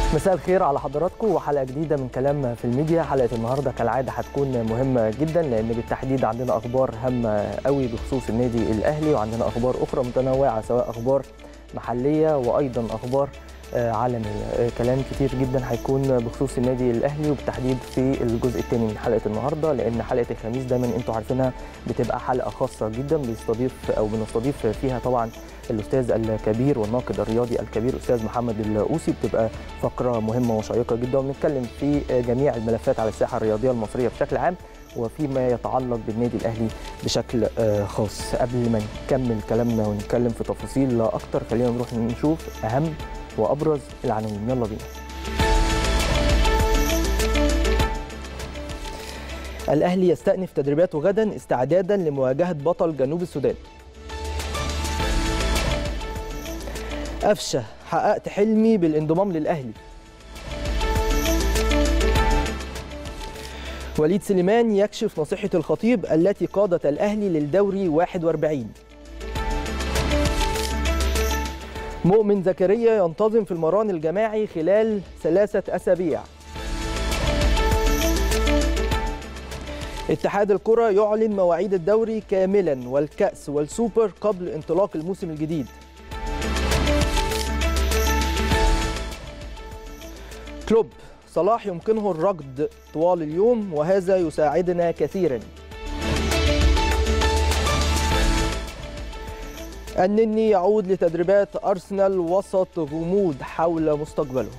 مساء الخير على حضراتكم وحلقه جديده من كلام في الميديا حلقه النهارده كالعاده هتكون مهمه جدا لان بالتحديد عندنا اخبار هامه قوي بخصوص النادي الاهلي وعندنا اخبار اخرى متنوعه سواء اخبار محليه وايضا اخبار عالميه كلام كتير جدا هيكون بخصوص النادي الاهلي وبالتحديد في الجزء الثاني من حلقه النهارده لان حلقه الخميس دايما انتوا عارفينها بتبقى حلقه خاصه جدا بيستضيف او بنستضيف فيها طبعا الاستاذ الكبير والناقد الرياضي الكبير استاذ محمد الاوسي بتبقى فقره مهمه وشيقه جدا وبنتكلم في جميع الملفات على الساحه الرياضيه المصريه بشكل عام وفيما يتعلق بالنادي الاهلي بشكل خاص قبل ما نكمل كلامنا ونتكلم في تفاصيل اكتر خلينا نروح نشوف اهم وابرز العناوين يلا بينا الاهلي يستأنف تدريباته غدا استعدادا لمواجهه بطل جنوب السودان قفشه حققت حلمي بالانضمام للاهلي وليد سليمان يكشف نصيحه الخطيب التي قادت الاهلي للدوري 41 مؤمن زكريا ينتظم في المران الجماعي خلال ثلاثة أسابيع اتحاد الكرة يعلن مواعيد الدوري كاملا والكأس والسوبر قبل انطلاق الموسم الجديد كلوب صلاح يمكنه الركض طوال اليوم وهذا يساعدنا كثيرا النني يعود لتدريبات أرسنال وسط غموض حول مستقبله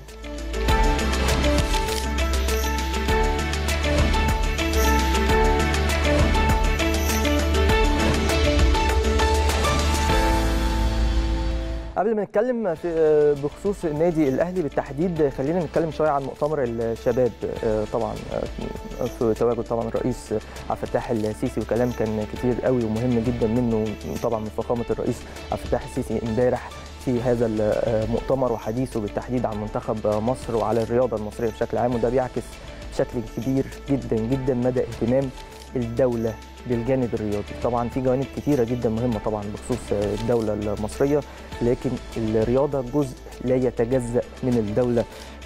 قبل ما نتكلم في بخصوص النادي الاهلي بالتحديد خلينا نتكلم شويه عن مؤتمر الشباب طبعا في تواجد طبعا الرئيس عبد الفتاح السيسي وكلام كان كتير قوي ومهم جدا منه طبعا من فخامه الرئيس عبد الفتاح السيسي امبارح في هذا المؤتمر وحديثه بالتحديد عن منتخب مصر وعلى الرياضه المصريه بشكل عام وده بيعكس بشكل كبير جدا جدا مدى اهتمام الدوله بالجانب الرياضي طبعا في جوانب كثيره جدا مهمه طبعا بخصوص الدوله المصريه لكن الرياضه جزء لا يتجزا من الدوله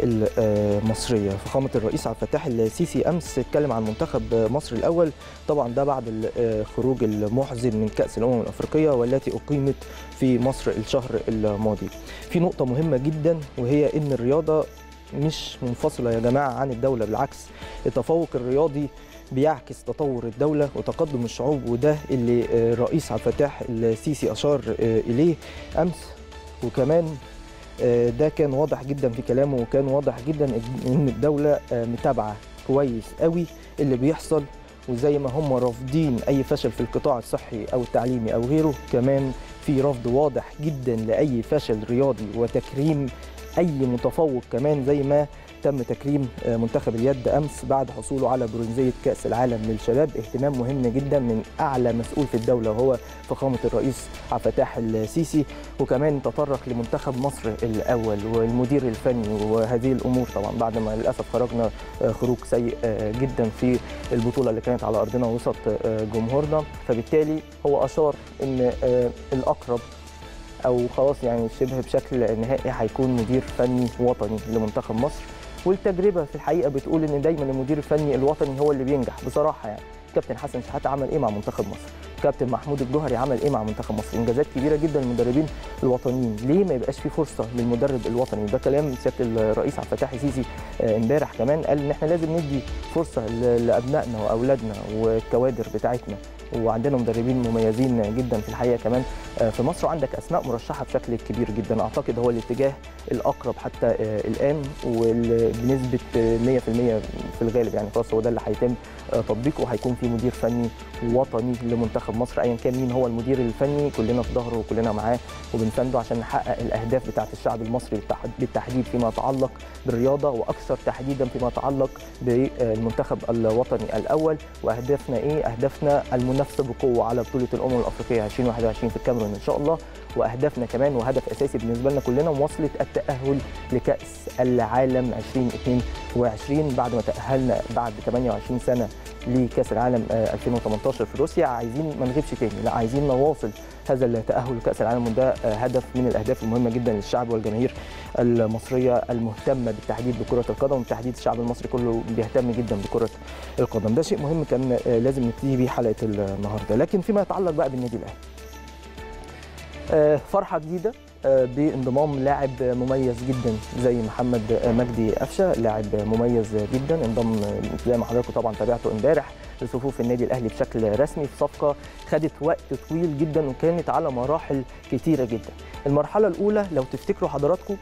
المصريه فخامه الرئيس عبد الفتاح السيسي امس اتكلم عن منتخب مصر الاول طبعا ده بعد الخروج المحزن من كاس الامم الافريقيه والتي اقيمت في مصر الشهر الماضي في نقطه مهمه جدا وهي ان الرياضه مش منفصله يا جماعه عن الدوله بالعكس التفوق الرياضي بيعكس تطور الدولة وتقدم الشعوب وده اللي الرئيس عبد الفتاح السيسي أشار إليه أمس وكمان ده كان واضح جدا في كلامه وكان واضح جدا إن الدولة متابعة كويس قوي اللي بيحصل وزي ما هم رافضين أي فشل في القطاع الصحي أو التعليمي أو غيره كمان في رفض واضح جدا لأي فشل رياضي وتكريم أي متفوق كمان زي ما تم تكريم منتخب اليد امس بعد حصوله على برونزيه كاس العالم للشباب اهتمام مهم جدا من اعلى مسؤول في الدوله وهو فخامه الرئيس عبد الفتاح السيسي وكمان تطرق لمنتخب مصر الاول والمدير الفني وهذه الامور طبعا بعد ما للاسف خرجنا خروج سيء جدا في البطوله اللي كانت على ارضنا وسط جمهورنا فبالتالي هو اشار ان الاقرب او خلاص يعني شبه بشكل نهائي هيكون مدير فني وطني لمنتخب مصر والتجربه في الحقيقه بتقول ان دايما المدير الفني الوطني هو اللي بينجح بصراحه يعني كابتن حسن شحاته عمل ايه مع منتخب مصر كابتن محمود الجوهري عمل ايه مع منتخب مصر انجازات كبيره جدا للمدربين الوطنيين ليه ما يبقاش في فرصه للمدرب الوطني ده كلام سياده الرئيس عبد الفتاح السيسي امبارح كمان قال ان احنا لازم ندي فرصه لابنائنا واولادنا والكوادر بتاعتنا وعندنا مدربين مميزين جدا في الحقيقه كمان في مصر وعندك اسماء مرشحه بشكل كبير جدا اعتقد هو الاتجاه الاقرب حتى الان وبنسبه 100% في الغالب يعني خلاص هو ده اللي هيتم تطبيقه وهيكون في مدير فني وطني لمنتخب مصر ايا كان مين هو المدير الفني كلنا في ظهره وكلنا معاه وبنسانده عشان نحقق الاهداف بتاعه الشعب المصري بالتحديد فيما يتعلق بالرياضه واكثر تحديدا فيما يتعلق بالمنتخب الوطني الاول واهدافنا ايه اهدافنا المنافسه بقوه على بطوله الامم الافريقيه 2021 في الكاميرون ان شاء الله واهدافنا كمان وهدف اساسي بالنسبه لنا كلنا مواصله التاهل لكاس العالم 2022 بعد ما تاهلنا بعد 28 سنه لكاس العالم 2018 في روسيا عايزين ما نغيبش تاني لا عايزين نواصل هذا التاهل لكاس العالم وده هدف من الاهداف المهمه جدا للشعب والجماهير المصريه المهتمه بالتحديد بكره القدم وبالتحديد الشعب المصري كله بيهتم جدا بكره القدم ده شيء مهم كان لازم نبتدي بيه حلقه النهارده لكن فيما يتعلق بقى بالنادي الاهلي فرحه جديده بانضمام لاعب مميز جدا زي محمد مجدي قفشه لاعب مميز جدا انضم زي ما حضراتكم طبعا تابعته امبارح لصفوف النادي الاهلي بشكل رسمي في صفقه خدت وقت طويل جدا وكانت على مراحل كتيره جدا المرحله الاولى لو تفتكروا حضراتكم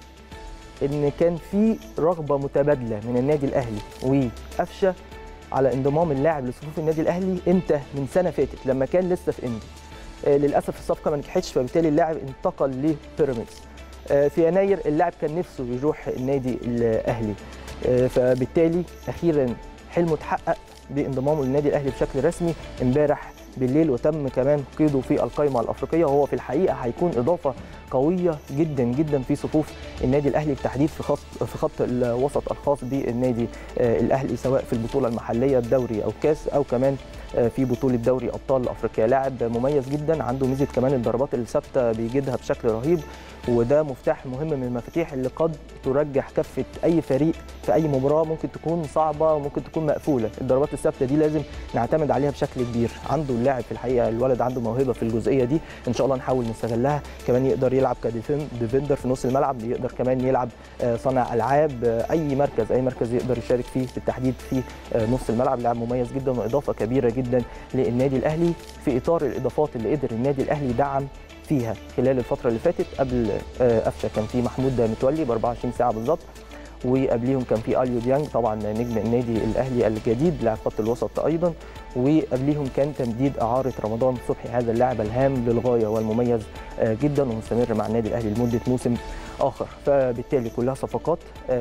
ان كان في رغبه متبادله من النادي الاهلي وقفشه على انضمام اللاعب لصفوف النادي الاهلي امتى من سنه فاتت لما كان لسه في اندي للاسف الصفقه ما نجحتش فبالتالي اللاعب انتقل لبيراميدز في يناير اللاعب كان نفسه يروح النادي الاهلي فبالتالي اخيرا حلمه اتحقق بانضمامه للنادي الاهلي بشكل رسمي امبارح بالليل وتم كمان قيده في القائمه الافريقيه وهو في الحقيقه هيكون اضافه قويه جدا جدا في صفوف النادي الاهلي بالتحديد في خط في خط الوسط الخاص بالنادي الاهلي سواء في البطوله المحليه الدوري او كاس او كمان في بطوله دوري ابطال افريقيا لاعب مميز جدا عنده ميزه كمان الضربات الثابته بيجدها بشكل رهيب وده مفتاح مهم من المفاتيح اللي قد ترجح كفه اي فريق في اي مباراه ممكن تكون صعبه وممكن تكون مقفوله الضربات الثابته دي لازم نعتمد عليها بشكل كبير عنده اللاعب في الحقيقه الولد عنده موهبه في الجزئيه دي ان شاء الله نحاول نستغلها كمان يقدر يلعب كديفندر في نص الملعب يقدر كمان يلعب صانع العاب اي مركز اي مركز يقدر يشارك فيه بالتحديد في نص الملعب لاعب مميز جدا واضافه كبيره جدا للنادي الاهلي في اطار الاضافات اللي قدر النادي الاهلي يدعم فيها خلال الفتره اللي فاتت قبل قفشه كان في محمود متولي ب 24 ساعه بالظبط وقبليهم كان في اليو ديانج طبعا نجم النادي الاهلي الجديد لاعب خط الوسط ايضا وقبليهم كان تمديد اعاره رمضان صبحي هذا اللاعب الهام للغايه والمميز جدا ومستمر مع النادي الاهلي لمده موسم اخر فبالتالي كلها صفقات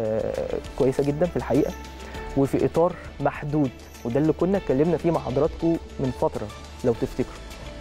كويسه جدا في الحقيقه وفي اطار محدود وده اللي كنا اتكلمنا فيه مع حضراتكم من فتره لو تفتكروا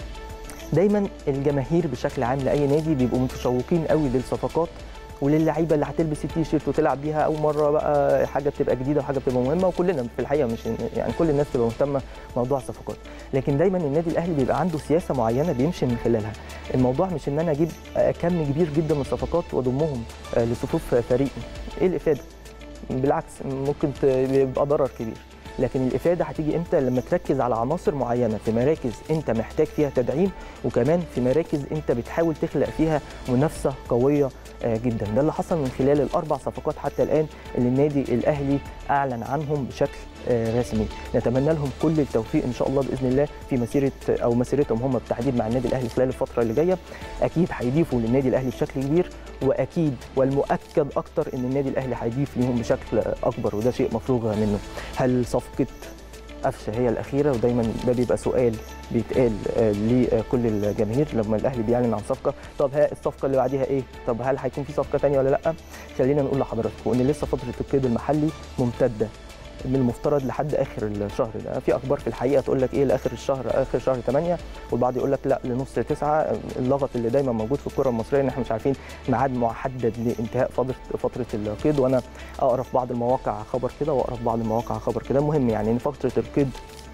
دايما الجماهير بشكل عام لاي نادي بيبقوا متشوقين قوي للصفقات وللعيبه اللي هتلبس التيشيرت وتلعب بيها اول مره بقى حاجه بتبقى جديده وحاجه بتبقى مهمه وكلنا في الحقيقه مش يعني كل الناس بتبقى مهتمه بموضوع الصفقات لكن دايما النادي الاهلي بيبقى عنده سياسه معينه بيمشي من خلالها الموضوع مش ان انا اجيب كم كبير جدا من الصفقات واضمهم لصفوف فريقي ايه الافاده بالعكس ممكن يبقى ضرر كبير لكن الافاده هتيجي امتى لما تركز على عناصر معينه في مراكز انت محتاج فيها تدعيم وكمان في مراكز انت بتحاول تخلق فيها منافسه قويه جدا ده اللي حصل من خلال الاربع صفقات حتى الان اللي النادي الاهلي اعلن عنهم بشكل رسمي نتمنى لهم كل التوفيق ان شاء الله باذن الله في مسيره او مسيرتهم هم بالتحديد مع النادي الاهلي خلال الفتره اللي جايه اكيد هيضيفوا للنادي الاهلي بشكل كبير واكيد والمؤكد اكتر ان النادي الاهلي هيضيف ليهم بشكل اكبر وده شيء مفروغ منه هل صفقه قفشه هي الاخيره ودايما ده بيبقى سؤال بيتقال لكل الجماهير لما الاهلي بيعلن عن صفقه طب ها الصفقه اللي بعديها ايه طب هل هيكون في صفقه ثانيه ولا لا خلينا نقول لحضراتكم ان لسه فتره القيد المحلي ممتده من المفترض لحد اخر الشهر ده في اخبار في الحقيقه تقول لك ايه لاخر الشهر اخر شهر 8 والبعض يقول لك لا لنص 9 اللغط اللي دايما موجود في الكره المصريه ان احنا مش عارفين ميعاد محدد لانتهاء فتره فتره القيد وانا اقرا في بعض المواقع خبر كده واقرا في بعض المواقع خبر كده المهم يعني ان فتره القيد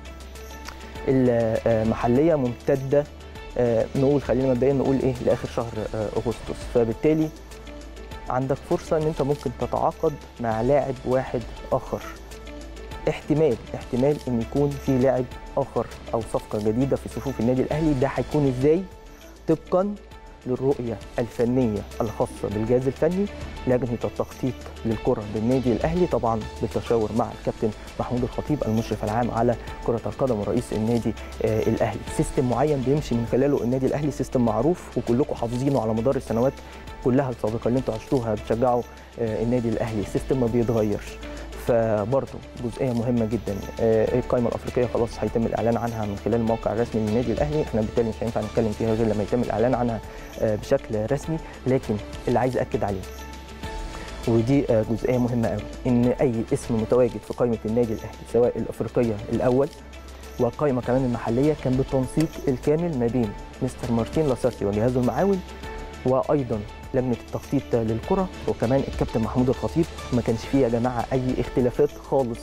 المحليه ممتده نقول خلينا مبدئيا نقول ايه لاخر شهر اغسطس فبالتالي عندك فرصه ان انت ممكن تتعاقد مع لاعب واحد اخر احتمال احتمال ان يكون في لاعب اخر او صفقه جديده في صفوف النادي الاهلي ده هيكون ازاي طبقا للرؤيه الفنيه الخاصه بالجهاز الفني لجنه التخطيط للكره بالنادي الاهلي طبعا بالتشاور مع الكابتن محمود الخطيب المشرف العام على كره القدم ورئيس النادي آه الاهلي سيستم معين بيمشي من خلاله النادي الاهلي سيستم معروف وكلكم حافظينه على مدار السنوات كلها السابقه اللي انتوا عشتوها بتشجعوا آه النادي الاهلي سيستم ما بيتغيرش فبرضه جزئيه مهمه جدا القائمه الافريقيه خلاص هيتم الاعلان عنها من خلال الموقع الرسمي للنادي الاهلي احنا بالتالي مش هينفع نتكلم فيها غير لما يتم الاعلان عنها بشكل رسمي لكن اللي عايز اكد عليه ودي جزئيه مهمه قوي ان اي اسم متواجد في قائمه النادي الاهلي سواء الافريقيه الاول والقائمه كمان المحليه كان بالتنسيق الكامل ما بين مستر مارتين لاسارتي وجهازه المعاون وايضا لجنه التخطيط للكره وكمان الكابتن محمود الخطيب ما كانش فيه يا جماعه اي اختلافات خالص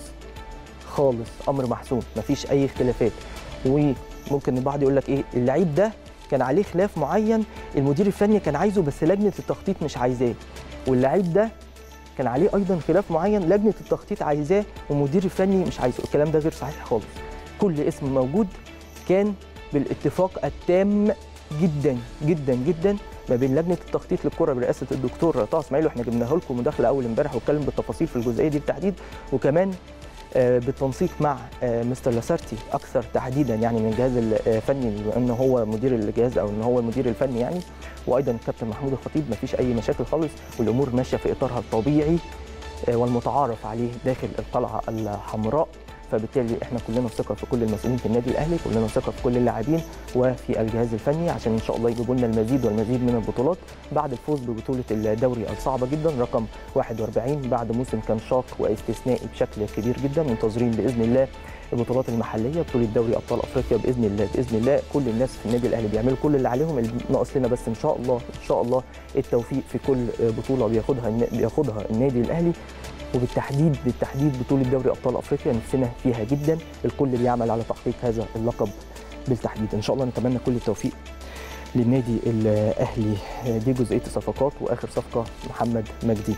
خالص امر محسوم مفيش اي اختلافات وممكن البعض يقول لك ايه اللعيب ده كان عليه خلاف معين المدير الفني كان عايزه بس لجنه التخطيط مش عايزاه واللعيب ده كان عليه ايضا خلاف معين لجنه التخطيط عايزاه والمدير الفني مش عايزه الكلام ده غير صحيح خالص كل اسم موجود كان بالاتفاق التام جدا جدا جدا ما بين لجنه التخطيط للكره برئاسه الدكتور طه اسماعيل واحنا جبناها لكم مداخله اول امبارح واتكلم بالتفاصيل في الجزئيه دي بالتحديد وكمان آه، بالتنسيق مع آه، مستر لاسارتي اكثر تحديدا يعني من الجهاز الفني بما انه هو مدير الجهاز او ان هو المدير الفني يعني وايضا الكابتن محمود الخطيب ما فيش اي مشاكل خالص والامور ماشيه في اطارها الطبيعي آه، والمتعارف عليه داخل القلعه الحمراء فبالتالي احنا كلنا ثقه في كل المسؤولين في النادي الاهلي كلنا ثقه في كل اللاعبين وفي الجهاز الفني عشان ان شاء الله يجيبوا لنا المزيد والمزيد من البطولات بعد الفوز ببطوله الدوري الصعبه جدا رقم 41 بعد موسم كان شاق واستثنائي بشكل كبير جدا منتظرين باذن الله البطولات المحليه بطوله دوري ابطال افريقيا باذن الله باذن الله كل الناس في النادي الاهلي بيعملوا كل اللي عليهم اللي ناقص لنا بس ان شاء الله ان شاء الله التوفيق في كل بطوله بياخدها بياخدها النادي الاهلي وبالتحديد بالتحديد بطوله دوري ابطال افريقيا نفسنا فيها جدا الكل بيعمل على تحقيق هذا اللقب بالتحديد ان شاء الله نتمنى كل التوفيق للنادي الاهلي دي جزئيه الصفقات واخر صفقه محمد مجدي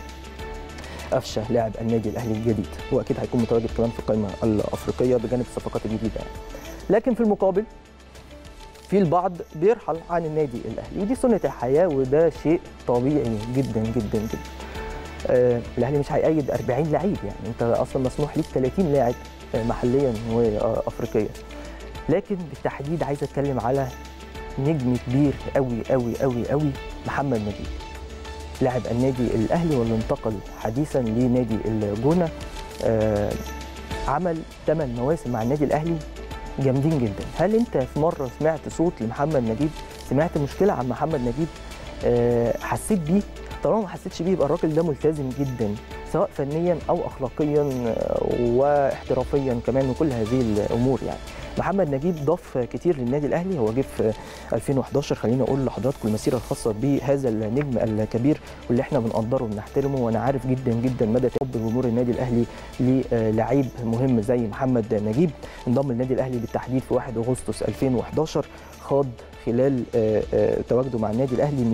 قفشه لاعب النادي الاهلي الجديد واكيد هيكون متواجد كمان في القائمه الافريقيه بجانب الصفقات الجديده يعني. لكن في المقابل في البعض بيرحل عن النادي الاهلي ودي سنه الحياه وده شيء طبيعي جدا جدا جدا آه الاهلي مش هيأيد 40 لعيب يعني انت اصلا مسموح ليك 30 لاعب آه، محليا وافريقيا لكن بالتحديد عايز اتكلم على نجم كبير قوي قوي قوي قوي محمد نجيب لاعب النادي الاهلي واللي انتقل حديثا لنادي الجونه آه عمل 8 مواسم مع النادي الاهلي جامدين جدا هل انت في مره سمعت صوت لمحمد نجيب سمعت مشكله عن محمد نجيب آه حسيت بيه طالما ما حسيتش بيه يبقى الراجل ده ملتزم جدا سواء فنيا او اخلاقيا آه، واحترافيا كمان وكل هذه الامور يعني محمد نجيب ضاف كتير للنادي الاهلي هو جه في 2011 خليني اقول لحضراتكم المسيره الخاصه بهذا النجم الكبير واللي احنا بنقدره وبنحترمه وانا عارف جدا جدا مدى حب جمهور النادي الاهلي للعيب مهم زي محمد نجيب انضم النادي الاهلي بالتحديد في 1 اغسطس 2011 خاض خلال آه، آه، تواجده مع النادي الاهلي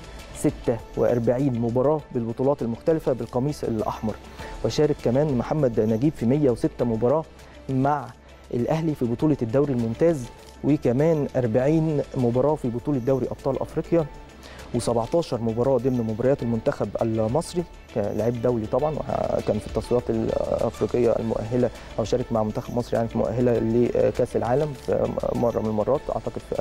246 مباراه بالبطولات المختلفه بالقميص الاحمر وشارك كمان محمد نجيب في 106 مباراه مع الاهلي في بطوله الدوري الممتاز وكمان 40 مباراه في بطوله دوري ابطال افريقيا و17 مباراه ضمن مباريات المنتخب المصري كلاعب دولي طبعا كان في التصفيات الافريقيه المؤهله او شارك مع منتخب مصر يعني في مؤهله لكاس العالم في مره من المرات اعتقد في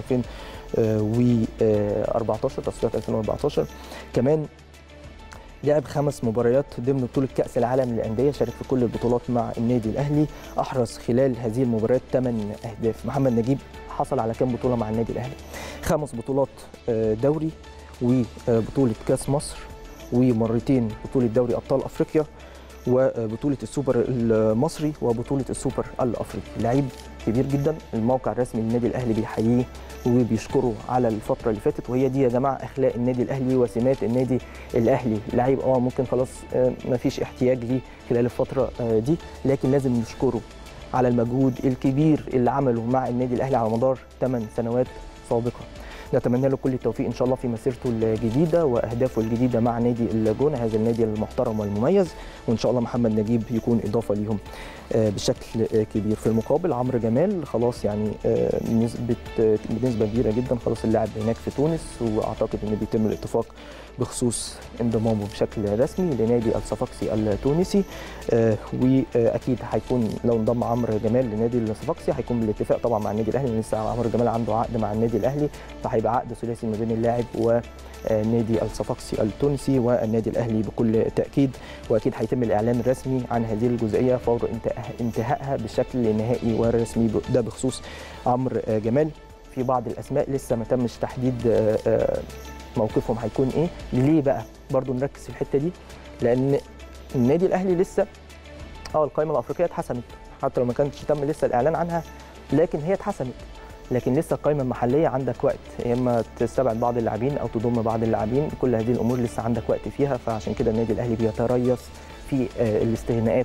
2014 تصفيات 2014 كمان لعب خمس مباريات ضمن بطوله كاس العالم للانديه شارك في كل البطولات مع النادي الاهلي احرز خلال هذه المباريات ثمان اهداف محمد نجيب حصل على كام بطوله مع النادي الاهلي خمس بطولات آه، دوري وبطوله كاس مصر ومرتين بطوله دوري ابطال افريقيا وبطوله السوبر المصري وبطوله السوبر الافريقي لعيب كبير جدا الموقع الرسمي للنادي الاهلي بيحييه وبيشكره على الفتره اللي فاتت وهي دي يا جماعه اخلاق النادي الاهلي وسمات النادي الاهلي لعيب اه ممكن خلاص آه، ما فيش احتياج ليه خلال الفتره آه، دي لكن لازم نشكره على المجهود الكبير اللي عمله مع النادي الاهلي على مدار 8 سنوات سابقه نتمنى له كل التوفيق ان شاء الله في مسيرته الجديده واهدافه الجديده مع نادي الجونه هذا النادي المحترم والمميز وان شاء الله محمد نجيب يكون اضافه ليهم آه، بشكل كبير في المقابل عمرو جمال خلاص يعني آه، بنسبه بنسبه كبيره جدا خلاص اللاعب هناك في تونس واعتقد ان بيتم الاتفاق بخصوص انضمامه بشكل رسمي لنادي الصفاقسي التونسي آه، واكيد هيكون لو انضم عمرو جمال لنادي الصفاقسي هيكون بالاتفاق طبعا مع النادي الاهلي لسه عمرو جمال عنده عقد مع النادي الاهلي فهيبقى عقد ثلاثي ما بين اللاعب و نادي الصفاقسي التونسي والنادي الاهلي بكل تاكيد واكيد هيتم الاعلان الرسمي عن هذه الجزئيه فور انتهائها بشكل نهائي ورسمي ده بخصوص عمرو جمال في بعض الاسماء لسه ما تمش تحديد موقفهم هيكون ايه ليه بقى برضو نركز في الحته دي لان النادي الاهلي لسه اه القائمه الافريقيه اتحسمت حتى لو ما كانش تم لسه الاعلان عنها لكن هي اتحسمت لكن لسه القائمه المحليه عندك وقت يا اما تستبعد بعض اللاعبين او تضم بعض اللاعبين كل هذه الامور لسه عندك وقت فيها فعشان كده النادي الاهلي بيتريث في الاستغناءات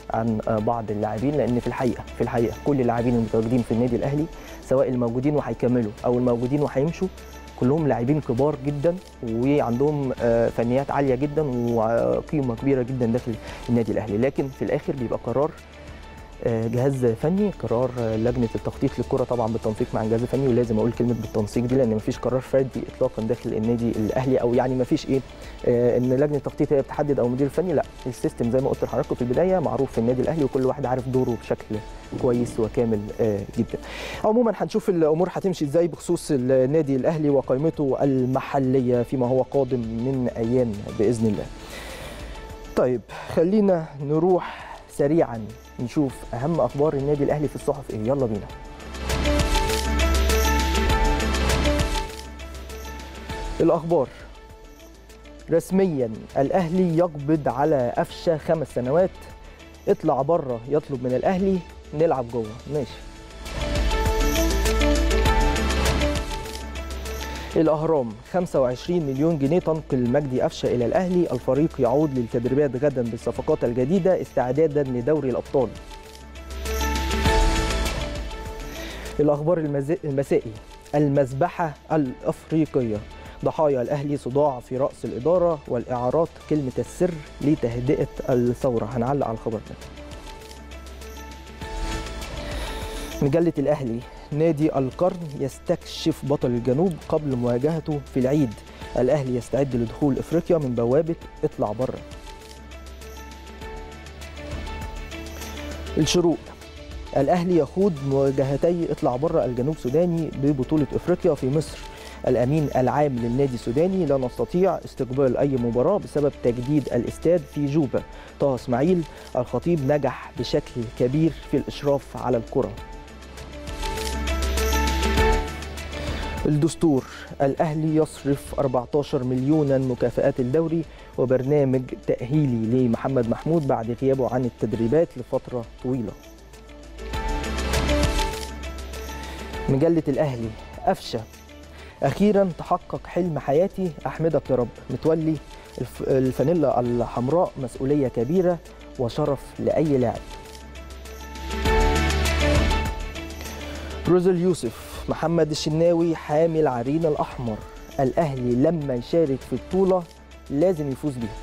عن بعض اللاعبين لان في الحقيقه في الحقيقه كل اللاعبين المتواجدين في النادي الاهلي سواء الموجودين وهيكملوا او الموجودين وهيمشوا كلهم لاعبين كبار جدا وعندهم فنيات عاليه جدا وقيمه كبيره جدا داخل النادي الاهلي لكن في الاخر بيبقى قرار جهاز فني قرار لجنه التخطيط للكره طبعا بالتنسيق مع الجهاز الفني ولازم اقول كلمه بالتنسيق دي لان مفيش قرار فردي اطلاقا داخل النادي الاهلي او يعني مفيش ايه ان لجنه التخطيط هي بتحدد او المدير الفني لا السيستم زي ما قلت لحضراتكم في البدايه معروف في النادي الاهلي وكل واحد عارف دوره بشكل كويس وكامل جدا عموما هنشوف الامور هتمشي ازاي بخصوص النادي الاهلي وقائمته المحليه فيما هو قادم من ايام باذن الله طيب خلينا نروح سريعا نشوف اهم اخبار النادي الاهلي في الصحف ايه يلا بينا الاخبار رسميا الاهلي يقبض على قفشه خمس سنوات اطلع بره يطلب من الاهلي نلعب جوه ماشي الأهرام 25 مليون جنيه تنقل مجدي قفشة إلى الأهلي الفريق يعود للتدريبات غدا بالصفقات الجديدة استعدادا لدوري الأبطال الأخبار المسائي المذبحة الأفريقية ضحايا الأهلي صداع في رأس الإدارة والإعارات كلمة السر لتهدئة الثورة هنعلق على الخبر ده مجلة الأهلي نادي القرن يستكشف بطل الجنوب قبل مواجهته في العيد الأهلي يستعد لدخول إفريقيا من بوابة اطلع بره الشروق الأهلي يخوض مواجهتي اطلع بره الجنوب سوداني ببطولة إفريقيا في مصر الأمين العام للنادي السوداني لا نستطيع استقبال أي مباراة بسبب تجديد الاستاد في جوبا طه اسماعيل الخطيب نجح بشكل كبير في الإشراف على الكرة الدستور الأهلي يصرف 14 مليونا مكافآت الدوري وبرنامج تأهيلي لمحمد محمود بعد غيابه عن التدريبات لفترة طويلة مجلة الأهلي أفشى أخيرا تحقق حلم حياتي أحمدك يا رب متولي الفانيلا الحمراء مسؤولية كبيرة وشرف لأي لاعب روزل يوسف محمد الشناوي حامل عرين الأحمر الأهلي لما يشارك في بطولة لازم يفوز بيها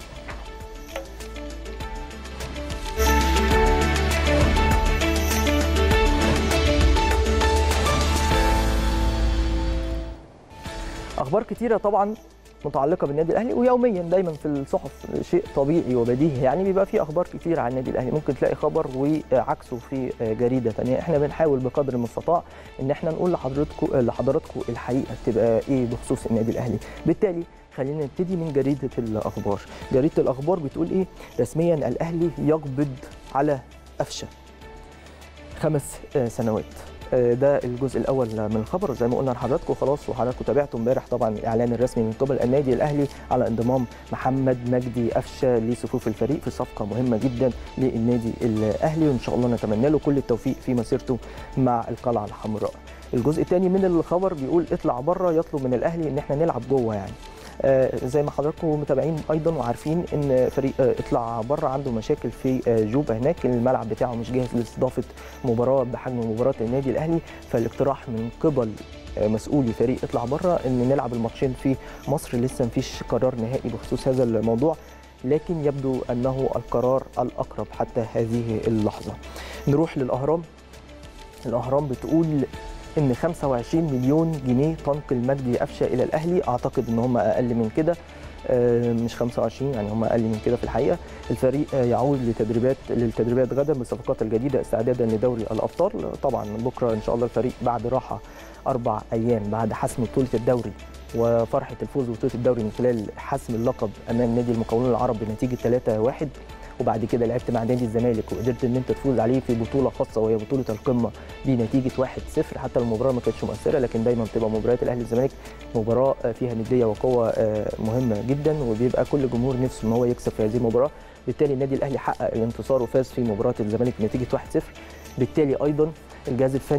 اخبار كتيره طبعا متعلقه بالنادي الاهلي ويوميا دايما في الصحف شيء طبيعي وبديهي يعني بيبقى في اخبار كتير عن النادي الاهلي ممكن تلاقي خبر وعكسه في جريده ثانيه احنا بنحاول بقدر المستطاع ان احنا نقول لحضراتكم لحضراتكم الحقيقه تبقى ايه بخصوص النادي الاهلي بالتالي خلينا نبتدي من جريده الاخبار جريده الاخبار بتقول ايه رسميا الاهلي يقبض على قفشه خمس سنوات ده الجزء الاول من الخبر زي ما قلنا لحضراتكم خلاص وحضراتكم تابعتوا امبارح طبعا الاعلان الرسمي من قبل النادي الاهلي على انضمام محمد مجدي قفشه لصفوف الفريق في صفقه مهمه جدا للنادي الاهلي وان شاء الله نتمنى له كل التوفيق في مسيرته مع القلعه الحمراء. الجزء الثاني من الخبر بيقول اطلع بره يطلب من الاهلي ان احنا نلعب جوه يعني. آه زي ما حضراتكم متابعين ايضا وعارفين ان فريق آه اطلع بره عنده مشاكل في آه جوبا هناك الملعب بتاعه مش جاهز لاستضافه مباراه بحجم مباراه النادي الاهلي فالاقتراح من قبل مسؤولي فريق اطلع بره ان نلعب الماتشين في مصر لسه مفيش قرار نهائي بخصوص هذا الموضوع لكن يبدو انه القرار الاقرب حتى هذه اللحظه نروح للاهرام الاهرام بتقول ان 25 مليون جنيه تنقل مجدي قفشه الى الاهلي اعتقد ان هم اقل من كده مش 25 يعني هم اقل من كده في الحقيقه الفريق يعود لتدريبات للتدريبات غدا بالصفقات الجديده استعدادا لدوري الابطال طبعا بكره ان شاء الله الفريق بعد راحه اربع ايام بعد حسم بطوله الدوري وفرحه الفوز ببطوله الدوري من خلال حسم اللقب امام نادي المقاولون العرب بنتيجه 3-1 وبعد كده لعبت مع نادي الزمالك وقدرت ان انت تفوز عليه في بطوله خاصه وهي بطوله القمه بنتيجه 1-0 حتى المباراه ما كانتش مؤثره لكن دايما بتبقى مباريات الاهلي والزمالك مباراه فيها نديه وقوه مهمه جدا وبيبقى كل جمهور نفسه ان هو يكسب في هذه المباراه بالتالي النادي الاهلي حقق الانتصار وفاز في مباراه الزمالك بنتيجه 1-0 بالتالي ايضا الجهاز الفني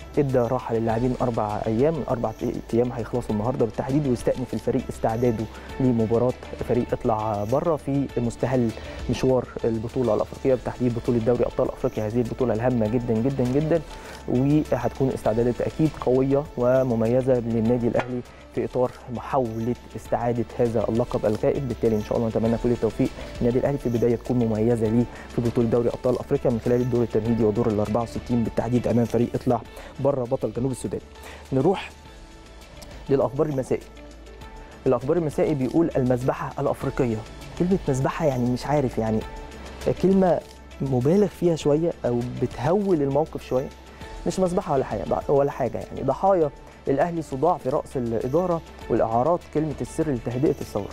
ادى راحه للاعبين اربع ايام اربع ايام هيخلصوا النهارده بالتحديد ويستأنف الفريق استعداده لمباراه فريق اطلع بره في مستهل مشوار البطوله الافريقيه بالتحديد بطوله دوري ابطال افريقيا هذه البطوله الهامه جدا جدا جدا وهتكون استعدادات اكيد قويه ومميزه للنادي الاهلي في اطار محاوله استعاده هذا اللقب الغائب بالتالي ان شاء الله نتمنى كل التوفيق للنادي الاهلي في بدايه تكون مميزه ليه في بطوله دوري ابطال افريقيا من خلال الدور التمهيدي ودور ال 64 بالتحديد امام فريق اطلع بره بطل جنوب السودان. نروح للاخبار المسائي. الاخبار المسائي بيقول المذبحه الافريقيه. كلمه مذبحه يعني مش عارف يعني كلمه مبالغ فيها شويه او بتهول الموقف شويه. مش مذبحه ولا حاجه ولا حاجه يعني ضحايا الاهلي صداع في راس الاداره والاعارات كلمه السر لتهدئه الثوره.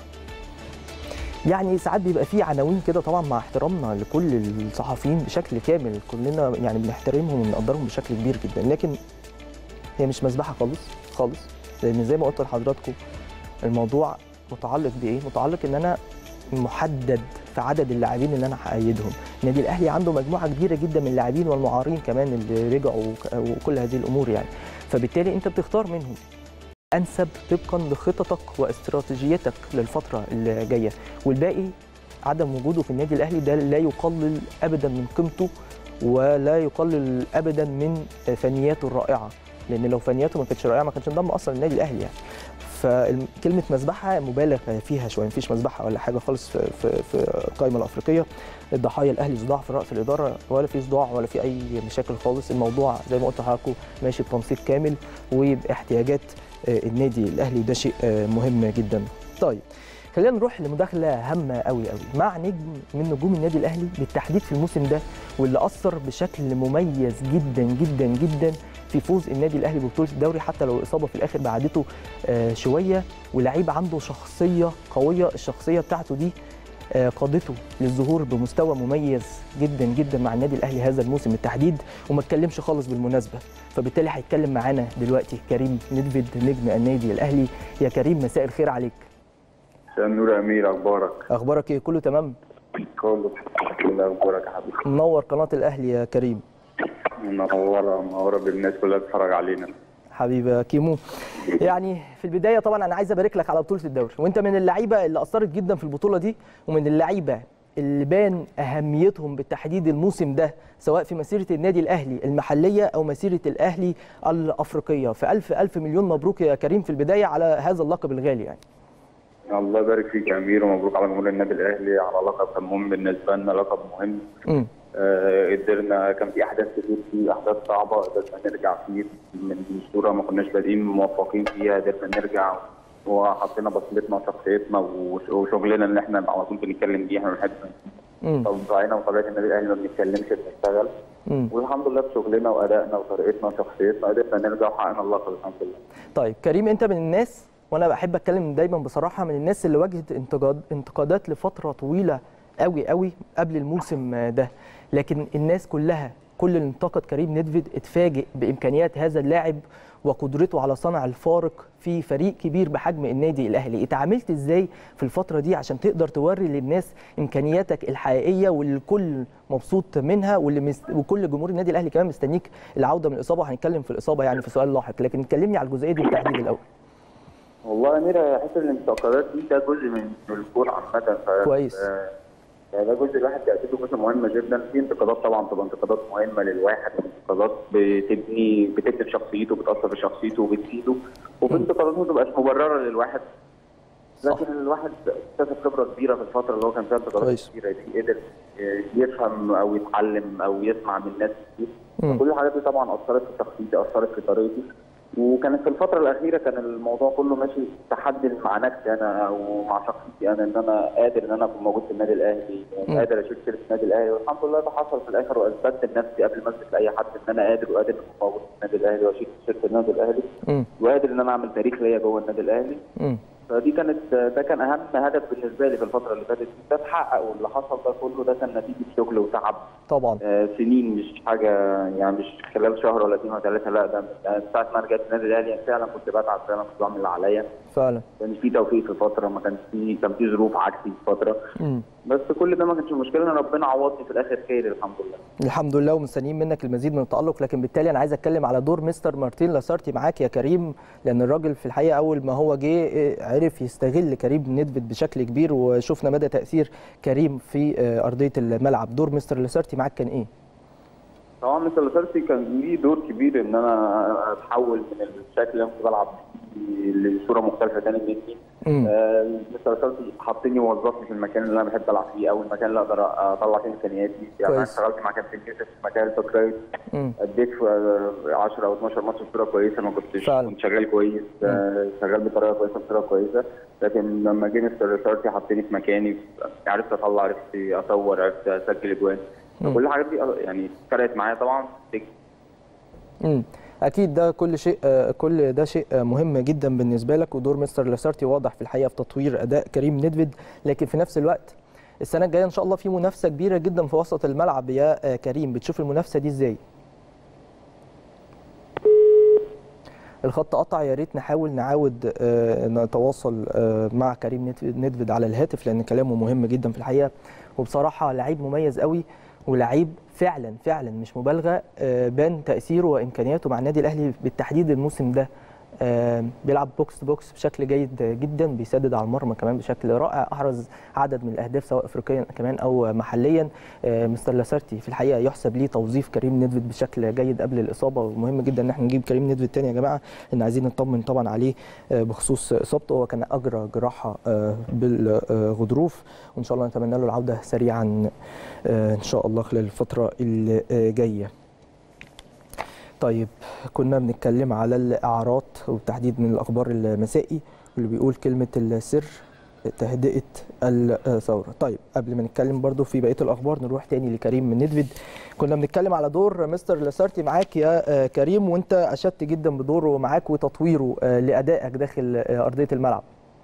يعني ساعات بيبقى في عناوين كده طبعا مع احترامنا لكل الصحفيين بشكل كامل كلنا يعني بنحترمهم وبنقدرهم بشكل كبير جدا لكن هي مش مذبحه خالص خالص لان زي ما قلت لحضراتكم الموضوع متعلق بايه؟ متعلق ان انا محدد في عدد اللاعبين اللي انا هأيدهم، النادي الاهلي عنده مجموعه كبيره جدا من اللاعبين والمعارين كمان اللي رجعوا وكل هذه الامور يعني، فبالتالي انت بتختار منهم انسب طبقا لخططك واستراتيجيتك للفتره اللي جايه والباقي عدم وجوده في النادي الاهلي ده لا يقلل ابدا من قيمته ولا يقلل ابدا من فنياته الرائعه لان لو فنياته ما كانتش رائعه ما كانش انضم اصلا للنادي الاهلي يعني فكلمه مذبحه مبالغ فيها شويه مفيش مذبحه ولا حاجه خالص في في, في القائمه الافريقيه الضحايا الاهلي صداع في راس الاداره ولا في صداع ولا في اي مشاكل خالص الموضوع زي ما قلت لحضراتكم ماشي بتنسيق كامل وباحتياجات النادي الاهلي وده شيء مهم جدا طيب خلينا نروح لمداخله هامه قوي قوي مع نجم من نجوم النادي الاهلي بالتحديد في الموسم ده واللي اثر بشكل مميز جدا جدا جدا في فوز النادي الاهلي ببطوله الدوري حتى لو الاصابه في الاخر بعدته شويه ولعيب عنده شخصيه قويه الشخصيه بتاعته دي قادته للظهور بمستوى مميز جدا جدا مع النادي الاهلي هذا الموسم بالتحديد وما اتكلمش خالص بالمناسبه فبالتالي هيتكلم معانا دلوقتي كريم ندفد نجم النادي الاهلي يا كريم مساء الخير عليك مساء النور يا امير اخبارك اخبارك ايه كله تمام كله كله اخبارك يا حبيبي منور قناه الاهلي يا كريم منوره منوره بالناس كلها تتفرج علينا حبيبي كيمو يعني في البدايه طبعا انا عايز ابارك لك على بطوله الدوري وانت من اللعيبه اللي اثرت جدا في البطوله دي ومن اللعيبه اللي بان اهميتهم بالتحديد الموسم ده سواء في مسيره النادي الاهلي المحليه او مسيره الاهلي الافريقيه فالف الف مليون مبروك يا كريم في البدايه على هذا اللقب الغالي يعني الله يبارك فيك يا امير ومبروك على جمهور النادي الاهلي على لقب كان مهم بالنسبه لنا لقب مهم م. آه قدرنا كان في احداث كتير فيه احداث صعبه قدرنا نرجع فيه من صوره ما كناش بادئين موفقين فيها قدرنا نرجع وحطينا بصمتنا وشخصيتنا وشغلنا اللي احنا على طول بنتكلم بيه احنا بنحب طبعنا وطبيعه النادي الاهلي ما بنتكلمش بنشتغل والحمد لله بشغلنا وادائنا وطريقتنا وشخصيتنا قدرنا نرجع وحققنا اللقب الحمد لله. طيب كريم انت من الناس وانا بحب اتكلم دايما بصراحه من الناس اللي واجهت انتقاد انتقادات لفتره طويله قوي قوي قبل الموسم ده لكن الناس كلها كل اللي انتقد كريم ندفد اتفاجئ بامكانيات هذا اللاعب وقدرته على صنع الفارق في فريق كبير بحجم النادي الاهلي اتعاملت ازاي في الفتره دي عشان تقدر توري للناس امكانياتك الحقيقيه واللي الكل مبسوط منها واللي مست... وكل جمهور النادي الاهلي كمان مستنيك العوده من الاصابه وهنتكلم في الاصابه يعني في سؤال لاحق لكن كلمني على الجزئيه دي بالتحديد الاول والله يا امير حته الانتقادات دي ده جزء من الكوره عامه كويس ده جزء الواحد بيأديه جزء مهمه جدا في انتقادات طبعا تبقى انتقادات مهمه للواحد انتقادات بتبني بتبني في شخصيته بتاثر في شخصيته وبتفيده وفي انتقادات ما تبقاش مبرره للواحد لكن الواحد اكتسب خبره كبيره في الفتره اللي هو كان فيها انتقادات كبيره دي قدر يفهم او يتعلم او يسمع من ناس كتير كل الحاجات دي طبعا اثرت في شخصيتي اثرت في طريقتي وكانت في الفتره الاخيره كان الموضوع كله ماشي تحدي مع نفسي انا او مع شخصيتي انا ان انا قادر ان انا اكون موجود في النادي الاهلي قادر اشيل سيره النادي الاهلي والحمد لله ده حصل في الاخر واثبتت لنفسي قبل ما اثبت لاي حد ان انا قادر وقادر اكون موجود في النادي الاهلي واشيل سيره النادي الاهلي وقادر ان انا اعمل تاريخ ليا جوه النادي الاهلي فدي كانت ده كان اهم هدف بالنسبه لي في الفتره اللي فاتت ده اتحقق واللي حصل ده كله ده كان نتيجه شغل وتعب طبعا آه سنين مش حاجه يعني مش خلال شهر ولا اثنين ولا ثلاثه لا ده من ساعه ما رجعت النادي الاهلي فعلا كنت بتعب فعلا كنت بعمل اللي عليا فعلا كان في توفيق في فتره ما كانش في كان في ظروف عكسي في فتره مم. بس كل ده ما كانش مشكله ان ربنا عوضني في الاخر خير الحمد لله الحمد لله ومستنيين منك المزيد من التألق لكن بالتالي انا عايز اتكلم على دور مستر مارتين لاسارتي معاك يا كريم لان الراجل في الحقيقه اول ما هو جه إيه، عرف يستغل كريم ندفد بشكل كبير وشفنا مدى تاثير كريم في آه، ارضيه الملعب دور مستر لاسارتي معاك كان ايه طبعا مستر لاسارتي كان ليه دور كبير ان انا اتحول من الشكل اللي انا كنت بلعب بيه لصوره مختلفه تاني مني مم. آه، مستر لاسارتي حطني ووظفني في المكان اللي انا بحب العب فيه او المكان اللي اقدر اطلع فيه امكانياتي يعني انا كويس. اشتغلت مع كابتن يوسف في مكان الباك رايت مم. اديت في آه، 10 او 12 ماتش بصوره كويسه ما كنتش فعلا. كنت شغال كويس آه، شغال بطريقه كويسه بصوره كويسه لكن لما جه مستر لاسارتي حطني في مكاني عرفت اطلع عرفت اصور عرفت اسجل اجوان مم. كل الحاجات دي آه، يعني فرقت معايا طبعا مم. اكيد ده كل شيء آه، كل ده شيء آه، مهم جدا بالنسبه لك ودور مستر لاسارتي واضح في الحقيقه في تطوير اداء كريم ندفد لكن في نفس الوقت السنه الجايه ان شاء الله في منافسه كبيره جدا في وسط الملعب يا آه، كريم بتشوف المنافسه دي ازاي الخط قطع يا ريت نحاول نعاود آه، نتواصل آه، مع كريم نت- ندفد على الهاتف لان كلامه مهم جدا في الحقيقه وبصراحه لعيب مميز قوي ولعيب فعلا فعلا مش مبالغه آه، بان تاثيره وامكانياته مع النادي الاهلي بالتحديد الموسم ده آه، بيلعب بوكس تو بوكس بشكل جيد جدا بيسدد على المرمى كمان بشكل رائع احرز عدد من الاهداف سواء افريقيا كمان او محليا آه، مستر لاسارتي في الحقيقه يحسب ليه توظيف كريم ندفد بشكل جيد قبل الاصابه ومهم جدا ان احنا نجيب كريم ندفد تاني يا جماعه لان عايزين نطمن طبعا عليه آه، بخصوص اصابته هو كان اجرى جراحه آه، بالغضروف وان شاء الله نتمنى له العوده سريعا آه، ان شاء الله خلال الفتره الجايه طيب كنا بنتكلم على الاعراض وبالتحديد من الاخبار المسائي واللي بيقول كلمه السر تهدئه الثوره طيب قبل ما نتكلم برضو في بقيه الاخبار نروح تاني لكريم من ندفد كنا بنتكلم على دور مستر لاسارتي معاك يا آه، كريم وانت اشدت جدا بدوره معاك وتطويره آه، لادائك داخل آه، ارضيه الملعب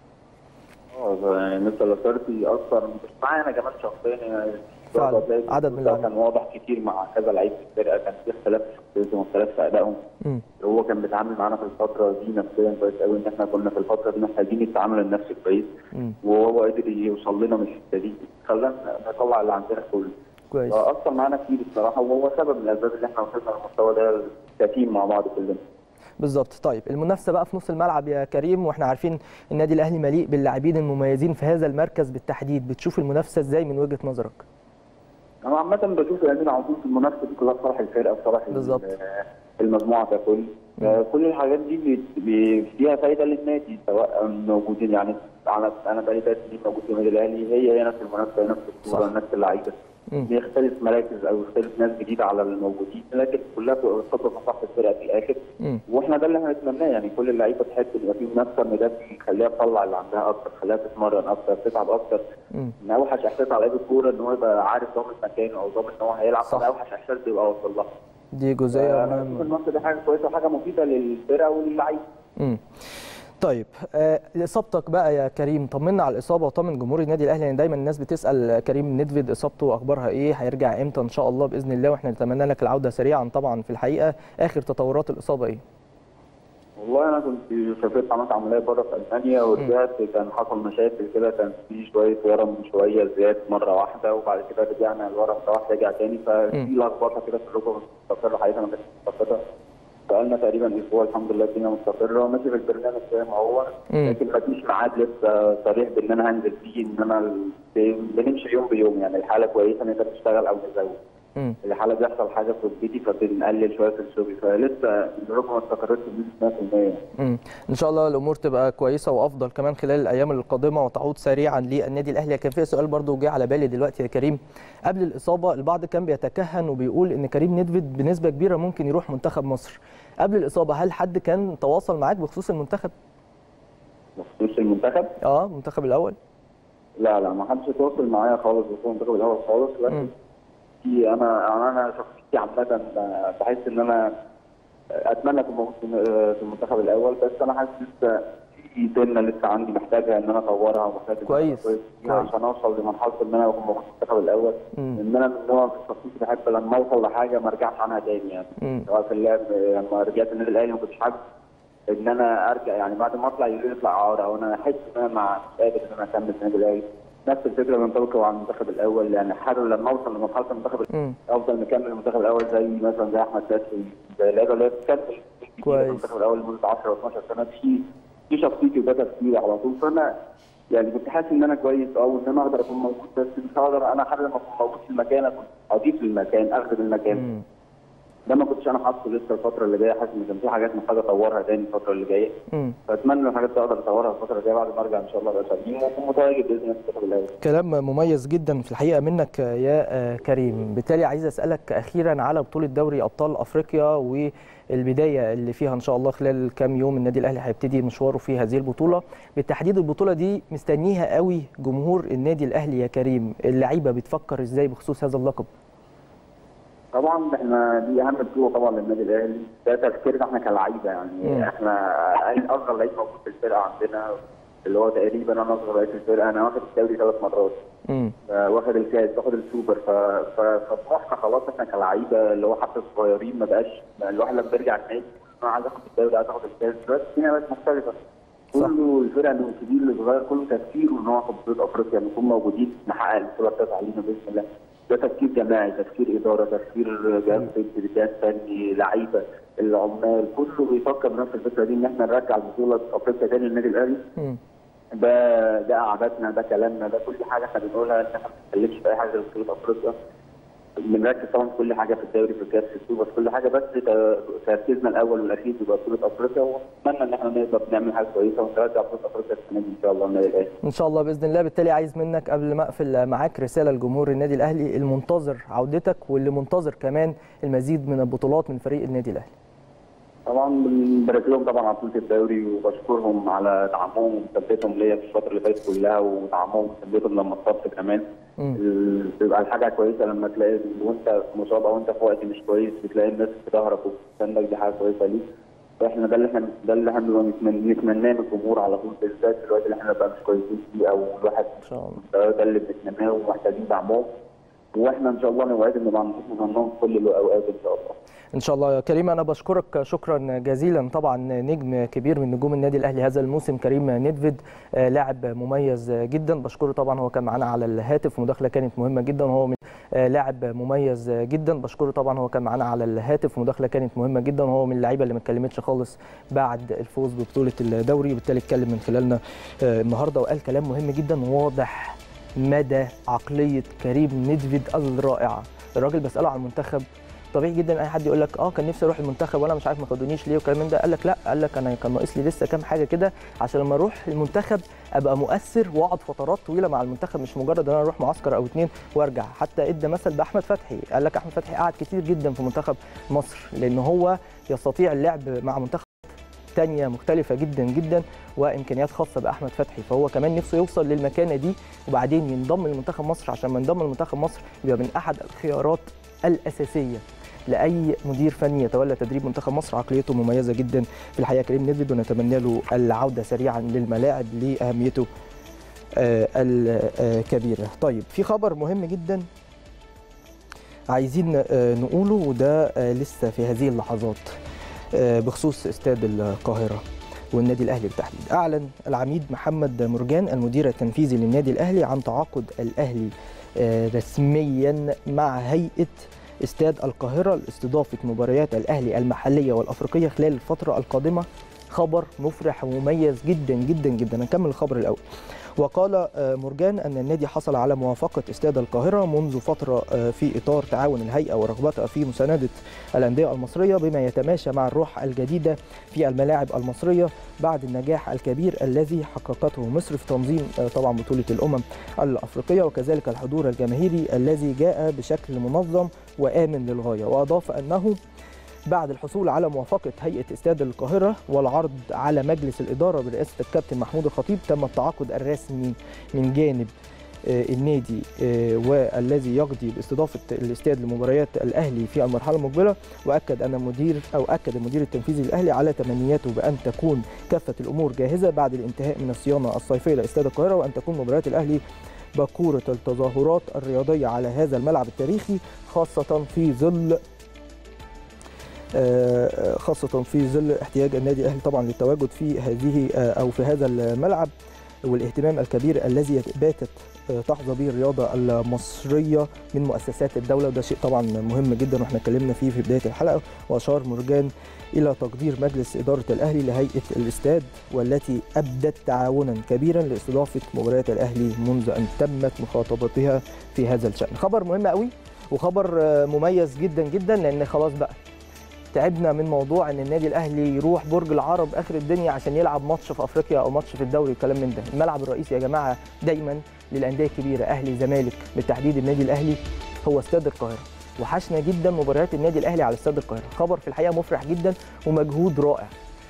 اه يعني مستر لاسارتي اثر مش معايا انا كمان شخصيا يعني فعلا. برضه هتلاقي عدد من ده اللاعبين. كان واضح كتير مع كذا لعيب في الفرقه كان في اختلاف في شخصيتهم واختلاف في ادائهم مم. هو كان بيتعامل معانا في الفتره دي نفسيا كويس قوي ان احنا كنا في الفتره دي محتاجين التعامل النفسي كويس مم. وهو قدر يوصل لنا من الحته دي خلانا نطلع اللي عندنا كله كويس فاثر معانا كتير الصراحه وهو سبب من الاسباب اللي احنا وصلنا للمستوى ده كتيم مع بعض كلنا بالظبط طيب المنافسه بقى في نص الملعب يا كريم واحنا عارفين النادي الاهلي مليء باللاعبين المميزين في هذا المركز بالتحديد بتشوف المنافسه ازاي من وجهه نظرك انا عامة بشوف الامين على طول في المنافسه دي كلها في صالح الفرقه في صالح ال- بالظبط. المجموعه ككل آه، كل الحاجات دي بي- بي- فيها فايده للنادي سواء موجودين يعني انا انا بقالي ثلاث سنين موجود في النادي الاهلي هي هي نفس المنافسه نفس الصوره صح. نفس اللعيبه مم. بيختلف مراكز او يختلف ناس جديده على الموجودين لكن كلها بتبقى بتصب في مصلحه الفرقه في الاخر مم. واحنا ده اللي احنا نتمناه يعني كل اللعيبه تحب يبقى في منافسه ان ده يخليها تطلع اللي عندها اكتر خليها تتمرن اكتر تتعب اكتر مم. ان اوحش احساس على لعيب الكوره ان هو يبقى عارف ضامن مكانه او ضامن ان هو هيلعب صح. ده اوحش احساس بيبقى واصل لها دي جزئيه انا بشوف مهمه الماتش ده حاجه كويسه وحاجه مفيده للفرقه وللعيبه مم. طيب آه، اصابتك بقى يا كريم طمنا على الاصابه وطمن جمهور النادي الاهلي يعني دايما الناس بتسال كريم ندفد اصابته اخبارها ايه هيرجع امتى ان شاء الله باذن الله واحنا نتمنى لك العوده سريعا طبعا في الحقيقه اخر تطورات الاصابه ايه والله انا كنت سافرت عملت عمليه بره في المانيا ورجعت كان حصل مشاكل كده كان في شويه ورم شويه زياد مره واحده وبعد كده رجعنا الورم ده واحد رجع تاني ففي مم. لخبطه كده في الركبه مش مستقره حقيقه ما كانتش مستقره بقالنا تقريبا اسبوع الحمد لله الدنيا مستقره وماشي في البرنامج زي ما هو مم. لكن ما فيش ميعاد لسه صريح بان انا هنزل فيه ان انا ال- بنمشي يوم بيوم يعني الحاله كويسه نقدر نشتغل او نزود مم. الحاله بيحصل حاجه في ركبتي فبنقلل شويه في الشغل فلسه الركبه ما استقرتش بنسبه 100% مم. ان شاء الله الامور تبقى كويسه وافضل كمان خلال الايام القادمه وتعود سريعا للنادي الاهلي كان في سؤال برضو جه على بالي دلوقتي يا كريم قبل الاصابه البعض كان بيتكهن وبيقول ان كريم ندفد بنسبه كبيره ممكن يروح منتخب مصر قبل الاصابه هل حد كان تواصل معاك بخصوص المنتخب بخصوص المنتخب اه المنتخب الاول لا لا ما حدش يتواصل معايا خالص بخصوص المنتخب الاول خالص مم. لكن في انا انا انا شخصيتي عامه بحس ان انا اتمنى اكون موجود في في المنتخب الاول بس انا حاسس لسه في سنه لسه عندي محتاجه ان انا اطورها ومحتاج إن أنا كويس. أبقى فيها كويس. عشان اوصل لمرحله ان انا اكون موجود في المنتخب الاول مم. ان انا من نوع في شخصيتي بحب لما اوصل لحاجه ما ارجعش عنها تاني يعني مم. سواء في اللعب لما رجعت النادي الاهلي ما كنتش حابب ان انا ارجع يعني بعد ما اطلع يقول لي اطلع اعاره او انا احس ان انا مع مش قادر ان انا اكمل في النادي الاهلي نفس الفكره منطبقه على المنتخب الاول يعني حابب لما اوصل لمرحله المنتخب مم. افضل مكمل المنتخب الاول زي مثلا زي احمد فتحي زي اللعيبه اللي هي بتكمل في كويس. المنتخب الاول لمده 10 و12 سنه في في شخصيتي وده تفكيري على طول فانا يعني كنت حاسس ان انا كويس اه وان انا اقدر اكون موجود بس مش هقدر انا حابب لما اكون موجود في المكان اكون اضيف للمكان اخدم المكان مم. ده ما كنتش انا حاطه لسه الفتره اللي جايه حاسس ان كان في حاجات محتاج اطورها تاني الفتره اللي جايه مم. فاتمنى الحاجات دي اقدر اطورها الفتره الجايه بعد ما ارجع ان شاء الله ابقى سليم واكون متواجد باذن الله في المنتخب الاول كلام مميز جدا في الحقيقه منك يا آه، كريم بالتالي عايز اسالك اخيرا على بطوله دوري ابطال افريقيا والبدايه اللي فيها ان شاء الله خلال كام يوم النادي الاهلي هيبتدي مشواره في هذه البطوله بالتحديد البطوله دي مستنيها قوي جمهور النادي الاهلي يا كريم اللعيبه بتفكر ازاي بخصوص هذا اللقب طبعا احنا دي اهم بطوله طبعا للنادي الاهلي ده تفكيرنا احنا كلعيبه يعني مم. احنا اقل اصغر لعيب موجود في الفرقه عندنا اللي هو تقريبا انا اصغر لعيب في الفرقه انا واخد الدوري ثلاث مرات امم آه، واخد الكاس واخد السوبر ف- ف- فطموحنا خلاص احنا كلعيبه اللي هو حتى الصغيرين ما بقاش الواحد لما بيرجع النادي انا عايز اخد الدوري عايز اخد الكاس دلوقتي الدنيا بقت مختلفه صح. كله الفرقه من الكبير للصغير كله تفكيره ان هو ياخد بطوله افريقيا نكون موجودين نحقق البطوله التاسعه علينا باذن الله ده تفكير جماعي تفكير اداره تفكير جهاز فكري جهاز فني لعيبه العمال كله بيفكر بنفس الفكره دي ان احنا نرجع البطوله افريقيا تاني للنادي الاهلي امم ده ده قعداتنا ده كلامنا ده كل حاجه احنا بنقولها ان احنا ما بنتكلمش في اي حاجه غير بطوله افريقيا بنركز طبعا في كل حاجه في الدوري في الكاس في السوبر في كل حاجه بس ت- تركيزنا الاول والاخير بيبقى بطوله افريقيا ونتمنى ان احنا نقدر نعمل حاجه كويسه ونرجع بطوله افريقيا السنه دي ان شاء الله النادي الاهلي ان شاء الله باذن الله بالتالي عايز منك قبل ما اقفل معاك رساله لجمهور النادي الاهلي المنتظر عودتك واللي منتظر كمان المزيد من البطولات من فريق النادي الاهلي طبعا بنبارك لهم طبعا على بطوله الدوري وبشكرهم على دعمهم ومثبتهم ليا في الفتره اللي فاتت كلها ودعمهم ومثبتهم لما اتصبت كمان مم. ال- بتبقى الحاجه كويسه لما تلاقي وانت مصاب او انت في وقت مش كويس بتلاقي الناس في ظهرك وبتستناك دي حاجه كويسه ليك فاحنا ده اللي احنا ده اللي احنا بنبقى نتمنى- نتمناه من الجمهور على طول بالذات في الوقت اللي احنا نبقى مش كويسين فيه او الواحد ان شاء الله ده ده اللي بنتمناه ومحتاجين دعمهم واحنا ان شاء الله نوعد ان نبقى نحط ظنهم في كل الاوقات ان شاء الله ان شاء الله يا كريم انا بشكرك شكرا جزيلا طبعا نجم كبير من نجوم النادي الاهلي هذا الموسم كريم نيدفيد آه، لاعب مميز جدا بشكره طبعا هو كان معانا على الهاتف ومداخله كانت مهمه جدا وهو من آه، لاعب مميز جدا بشكره طبعا هو كان معانا على الهاتف ومداخله كانت مهمه جدا وهو من اللعيبه اللي ما اتكلمتش خالص بعد الفوز ببطوله الدوري وبالتالي اتكلم من خلالنا آه، النهارده وقال كلام مهم جدا واضح مدى عقليه كريم نيدفيد الرائعه الراجل بساله عن المنتخب طبيعي جدا اي حد يقول لك اه كان نفسي اروح المنتخب وانا مش عارف ما خدونيش ليه وكلام من ده قال لك لا قال لك انا كان ناقص لي لسه كام حاجه كده عشان لما اروح المنتخب ابقى مؤثر واقعد فترات طويله مع المنتخب مش مجرد ان انا اروح معسكر او اتنين وارجع حتى ادى مثل باحمد فتحي قال لك احمد فتحي قعد كتير جدا في منتخب مصر لان هو يستطيع اللعب مع منتخب تانية مختلفة جدا جدا وامكانيات خاصة باحمد فتحي فهو كمان نفسه يوصل للمكانة دي وبعدين ينضم لمنتخب مصر عشان ما ينضم لمنتخب مصر يبقى من احد الخيارات الاساسية لاي مدير فني يتولى تدريب منتخب مصر عقليته مميزه جدا في الحقيقه كريم نيدفيد ونتمنى له العوده سريعا للملاعب لاهميته آه، الكبيره. طيب في خبر مهم جدا عايزين آه، نقوله وده آه، لسه في هذه اللحظات آه، بخصوص استاد القاهره والنادي الاهلي بالتحديد. اعلن العميد محمد مرجان المدير التنفيذي للنادي الاهلي عن تعاقد الاهلي آه، رسميا مع هيئه استاد القاهرة لاستضافة مباريات الأهلي المحلية والأفريقية خلال الفترة القادمة خبر مفرح ومميز جدا جدا جدا نكمل الخبر الأول وقال آه، مرجان أن النادي حصل على موافقة استاد القاهرة منذ فترة آه، في إطار تعاون الهيئة ورغبتها في مساندة الأندية المصرية بما يتماشى مع الروح الجديدة في الملاعب المصرية بعد النجاح الكبير الذي حققته مصر في تنظيم آه، طبعا بطولة الأمم الأفريقية وكذلك الحضور الجماهيري الذي جاء بشكل منظم وآمن للغاية وأضاف أنه بعد الحصول على موافقة هيئة استاد القاهرة والعرض على مجلس الإدارة برئاسة الكابتن محمود الخطيب تم التعاقد الرسمي من جانب آه، النادي آه، والذي يقضي باستضافة الاستاد لمباريات الأهلي في المرحلة المقبلة وأكد أن المدير أو أكد المدير التنفيذي الأهلي على تمنياته بأن تكون كافة الأمور جاهزة بعد الانتهاء من الصيانة الصيفية لاستاد القاهرة وأن تكون مباريات الأهلي باكورة التظاهرات الرياضية على هذا الملعب التاريخي خاصة في ظل آه، خاصه في ظل احتياج النادي الاهلي طبعا للتواجد في هذه آه، او في هذا الملعب والاهتمام الكبير الذي باتت آه، تحظى به الرياضه المصريه من مؤسسات الدوله وده شيء طبعا مهم جدا واحنا اتكلمنا فيه في بدايه الحلقه واشار مرجان الى تقدير مجلس اداره الاهلي لهيئه الاستاد والتي ابدت تعاونا كبيرا لاستضافه مباريات الاهلي منذ ان تمت مخاطبتها في هذا الشان خبر مهم قوي وخبر آه، مميز جدا جدا لان خلاص بقى تعبنا من موضوع ان النادي الاهلي يروح برج العرب اخر الدنيا عشان يلعب ماتش في افريقيا او ماتش في الدوري وكلام من ده الملعب الرئيسي يا جماعه دايما للانديه الكبيره اهلي زمالك بالتحديد النادي الاهلي هو استاد القاهره وحشنا جدا مباريات النادي الاهلي على استاد القاهره خبر في الحقيقه مفرح جدا ومجهود رائع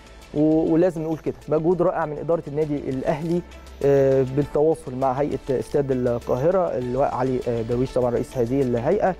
و- ولازم نقول كده مجهود رائع من اداره النادي الاهلي آه، بالتواصل مع هيئه استاد القاهره اللواء علي آه، درويش طبعا رئيس هذه الهيئه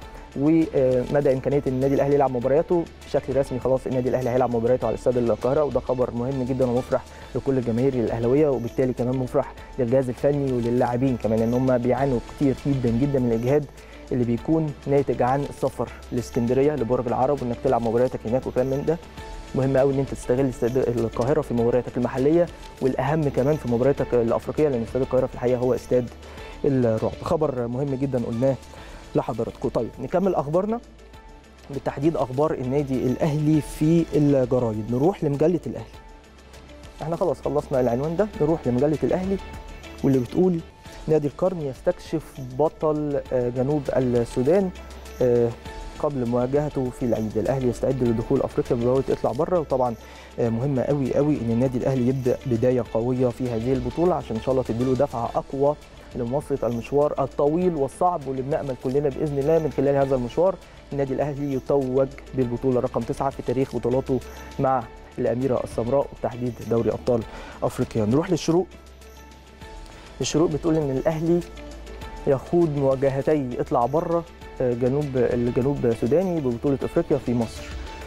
ومدى امكانيه ان النادي الاهلي يلعب مبارياته بشكل رسمي خلاص النادي الاهلي هيلعب مبارياته على استاد القاهره وده خبر مهم جدا ومفرح لكل الجماهير الاهلاويه وبالتالي كمان مفرح للجهاز الفني وللاعبين كمان ان هم بيعانوا كتير جدا جدا من الاجهاد اللي بيكون ناتج عن السفر لاسكندريه لبرج العرب وانك تلعب مبارياتك هناك وكلام من ده مهم قوي ان انت تستغل استاد القاهره في مبارياتك المحليه والاهم كمان في مبارياتك الافريقيه لان استاد القاهره في الحقيقه هو استاد الرعب خبر مهم جدا قلناه لحضراتكم طيب نكمل اخبارنا بالتحديد اخبار النادي الاهلي في الجرايد نروح لمجله الاهلي احنا خلاص خلصنا العنوان ده نروح لمجله الاهلي واللي بتقول نادي القرن يستكشف بطل آه، جنوب السودان آه، قبل مواجهته في العيد الاهلي يستعد لدخول افريقيا ببوابه اطلع بره وطبعا آه، مهمه قوي قوي ان النادي الاهلي يبدا بدايه قويه في هذه البطوله عشان ان شاء الله تديله دفعه اقوى لمواصله المشوار الطويل والصعب واللي بنامل كلنا باذن الله من خلال هذا المشوار النادي الاهلي يتوج بالبطوله رقم تسعه في تاريخ بطولاته مع الاميره السمراء وبتحديد دوري ابطال افريقيا نروح للشروق الشروق بتقول ان الاهلي يخوض مواجهتي اطلع بره آه، جنوب الجنوب سوداني ببطوله افريقيا في مصر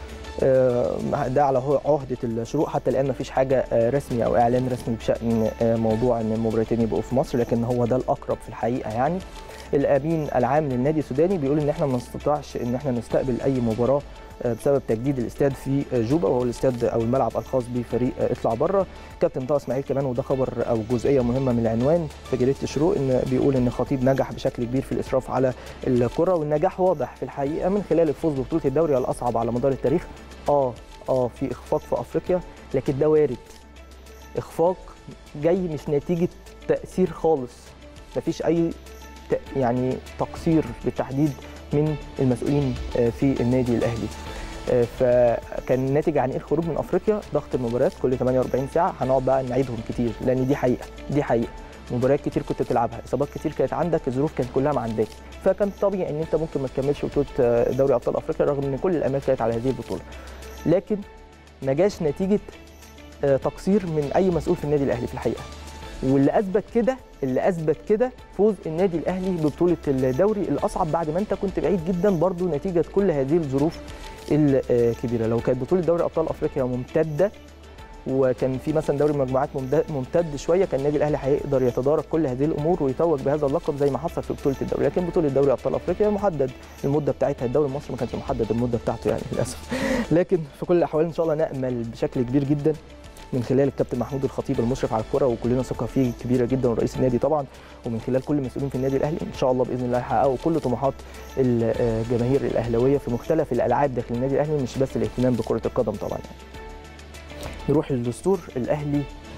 آه، ده على هو- عهده الشروق حتى الان مفيش حاجه آه، رسمي او اعلان رسمي بشان آه، موضوع ان المباراتين يبقوا في مصر لكن هو ده الاقرب في الحقيقه يعني الامين العام للنادي السوداني بيقول ان احنا ما نستطيعش ان احنا نستقبل اي مباراه آه، بسبب تجديد الاستاد في آه، جوبا وهو الاستاد او الملعب الخاص بفريق آه، اطلع بره كابتن طه اسماعيل كمان وده خبر او جزئيه مهمه من العنوان في جريده الشروق ان بيقول ان خطيب نجح بشكل كبير في الاشراف على الكره والنجاح واضح في الحقيقه من خلال الفوز ببطوله الدوري الاصعب على مدار التاريخ اه اه في اخفاق في افريقيا لكن ده وارد اخفاق جاي مش نتيجه تاثير خالص مفيش اي ت- يعني تقصير بالتحديد من المسؤولين آه، في النادي الاهلي آه، فكان ناتج عن ايه الخروج من افريقيا ضغط المباريات كل 48 ساعه هنقعد بقى نعيدهم كتير لان دي حقيقه دي حقيقه مباريات كتير كنت بتلعبها اصابات كتير كانت عندك الظروف كانت كلها ما عندك فكان طبيعي ان انت ممكن ما تكملش بطوله آه، دوري ابطال افريقيا رغم ان كل الامال كانت على هذه البطوله لكن ما جاش نتيجه آه، تقصير من اي مسؤول في النادي الاهلي في الحقيقه واللي اثبت كده اللي اثبت كده فوز النادي الاهلي ببطوله الدوري الاصعب بعد ما انت كنت بعيد جدا برضو نتيجه كل هذه الظروف الكبيره لو كانت بطوله دوري ابطال افريقيا ممتده وكان في مثلا دوري مجموعات ممد- ممتد شويه كان النادي الاهلي هيقدر يتدارك كل هذه الامور ويتوج بهذا اللقب زي ما حصل في بطوله الدوري لكن بطوله دوري ابطال افريقيا محدد المده بتاعتها الدوري المصري ما كانش محدد المده بتاعته يعني للاسف لكن في كل الاحوال ان شاء الله نامل بشكل كبير جدا من خلال الكابتن محمود الخطيب المشرف على الكره وكلنا ثقه فيه كبيره جدا ورئيس النادي طبعا ومن خلال كل المسؤولين في النادي الاهلي ان شاء الله باذن الله يحققوا كل طموحات الجماهير الاهلاويه في مختلف الالعاب داخل النادي الاهلي مش بس الاهتمام بكره القدم طبعا يعني. نروح للدستور الاهلي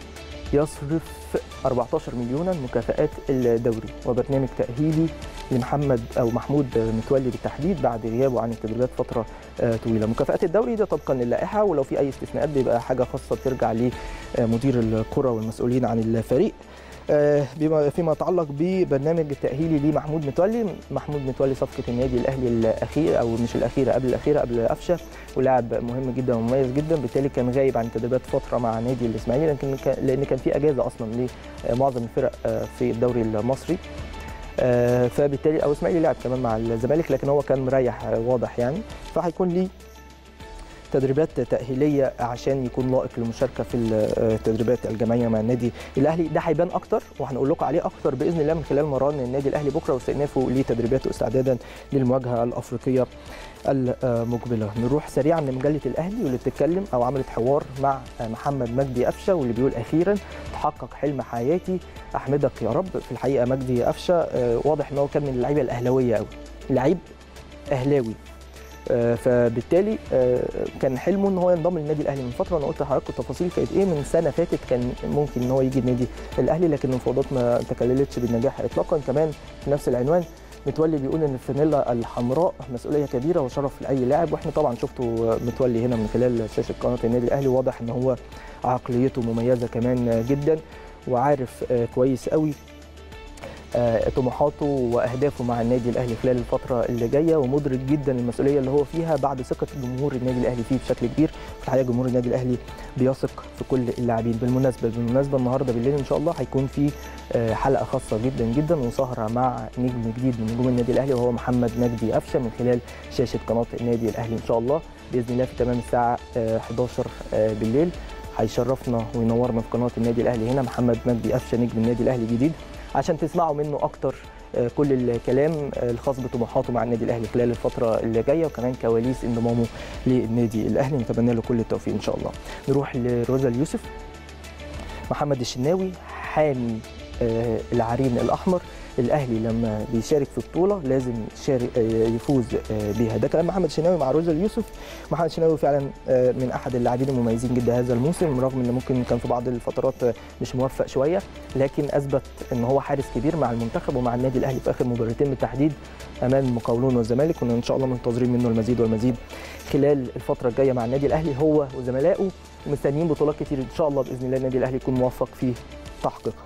يصرف 14 مليونا مكافآت الدوري وبرنامج تأهيلي لمحمد او محمود متولي بالتحديد بعد غيابه عن التدريبات فتره آه، طويله مكافآت الدوري ده طبقا للائحه ولو في اي استثناءات بيبقى حاجه خاصه بترجع لمدير الكره والمسؤولين عن الفريق آه، بما فيما يتعلق ببرنامج التأهيلي لمحمود متولي محمود متولي صفقة النادي الأهلي الأخيرة أو مش الأخيرة قبل الأخيرة قبل قفشة ولاعب مهم جدا ومميز جدا بالتالي كان غايب عن التدريبات فترة مع نادي الإسماعيلي لكن كان- لأن كان في أجازة أصلا لمعظم الفرق آه، في الدوري المصري آه، فبالتالي او اسماعيلي لعب كمان مع الزمالك لكن هو كان مريح آه، واضح يعني فهيكون ليه تدريبات تاهيليه عشان يكون لائق للمشاركه في التدريبات الجماعيه مع النادي الاهلي ده هيبان اكتر وهنقول لكم عليه اكتر باذن الله من خلال مران النادي الاهلي بكره واستئنافه لتدريباته استعدادا للمواجهه الافريقيه المقبله نروح سريعا لمجله الاهلي واللي بتتكلم او عملت حوار مع محمد مجدي قفشه واللي بيقول اخيرا تحقق حلم حياتي احمدك يا رب في الحقيقه مجدي قفشه واضح ان هو كان من اللعيبه الاهلاويه قوي لعيب اهلاوي فبالتالي كان حلمه ان هو ينضم للنادي الاهلي من فتره انا قلت لحضراتكم التفاصيل كانت ايه من سنه فاتت كان ممكن ان هو يجي النادي الاهلي لكن المفاوضات ما تكللتش بالنجاح اطلاقا كمان في نفس العنوان متولي بيقول ان الفانيلا الحمراء مسؤوليه كبيره وشرف لاي لاعب واحنا طبعا شفتوا متولي هنا من خلال شاشه قناه النادي الاهلي واضح ان هو عقليته مميزه كمان جدا وعارف كويس قوي طموحاته واهدافه مع النادي الاهلي خلال الفتره اللي جايه ومدرك جدا المسؤوليه اللي هو فيها بعد ثقه جمهور النادي الاهلي فيه بشكل كبير في الحقيقه جمهور النادي الاهلي بيثق في كل اللاعبين بالمناسبه بالمناسبه النهارده بالليل ان شاء الله هيكون في حلقه خاصه جدا جدا وسهره مع نجم جديد من نجوم النادي الاهلي وهو محمد مجدي قفشه من خلال شاشه قناه النادي الاهلي ان شاء الله باذن الله في تمام الساعه 11 بالليل هيشرفنا وينورنا في قناه النادي الاهلي هنا محمد مجدي قفشه نجم النادي الاهلي الجديد عشان تسمعوا منه اكتر كل الكلام الخاص بطموحاته مع النادي الاهلي خلال الفتره اللي جايه وكمان كواليس انضمامه للنادي الاهلي نتمنى له كل التوفيق ان شاء الله نروح لروزا اليوسف محمد الشناوي حامي العرين الاحمر الاهلي لما بيشارك في بطوله لازم يشارك يفوز بيها ده كلام محمد الشناوي مع روزا اليوسف محمد الشناوي فعلا من احد اللاعبين المميزين جدا هذا الموسم رغم ان ممكن كان في بعض الفترات مش موفق شويه لكن اثبت ان هو حارس كبير مع المنتخب ومع النادي الاهلي في اخر مباراتين بالتحديد امام المقاولون والزمالك وان شاء الله منتظرين منه المزيد والمزيد خلال الفتره الجايه مع النادي الاهلي هو وزملائه ومستنيين بطولات كتير ان شاء الله باذن الله النادي الاهلي يكون موفق في تحقيقها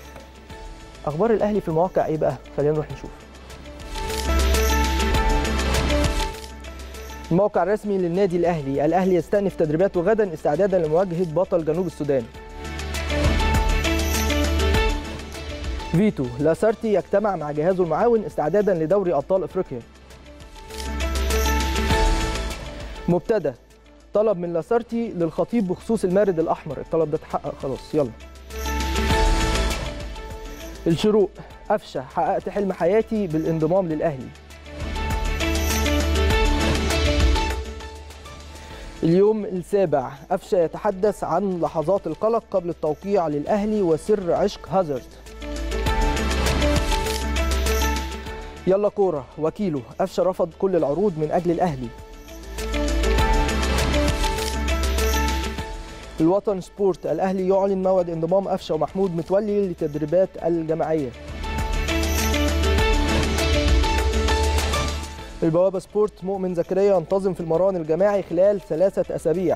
اخبار الاهلي في المواقع ايه بقى خلينا نروح نشوف الموقع الرسمي للنادي الاهلي الاهلي يستأنف تدريباته غدا استعدادا لمواجهه بطل جنوب السودان فيتو لاسارتي يجتمع مع جهازه المعاون استعدادا لدوري ابطال افريقيا مبتدا طلب من لاسارتي للخطيب بخصوص المارد الاحمر الطلب ده اتحقق خلاص يلا الشروق قفشه حققت حلم حياتي بالانضمام للاهلي اليوم السابع قفشه يتحدث عن لحظات القلق قبل التوقيع للاهلي وسر عشق هازارد يلا كوره وكيله قفشه رفض كل العروض من اجل الاهلي الوطن سبورت الاهلي يعلن موعد انضمام قفشه ومحمود متولي لتدريبات الجماعيه البوابه سبورت مؤمن زكريا ينتظم في المران الجماعي خلال ثلاثه اسابيع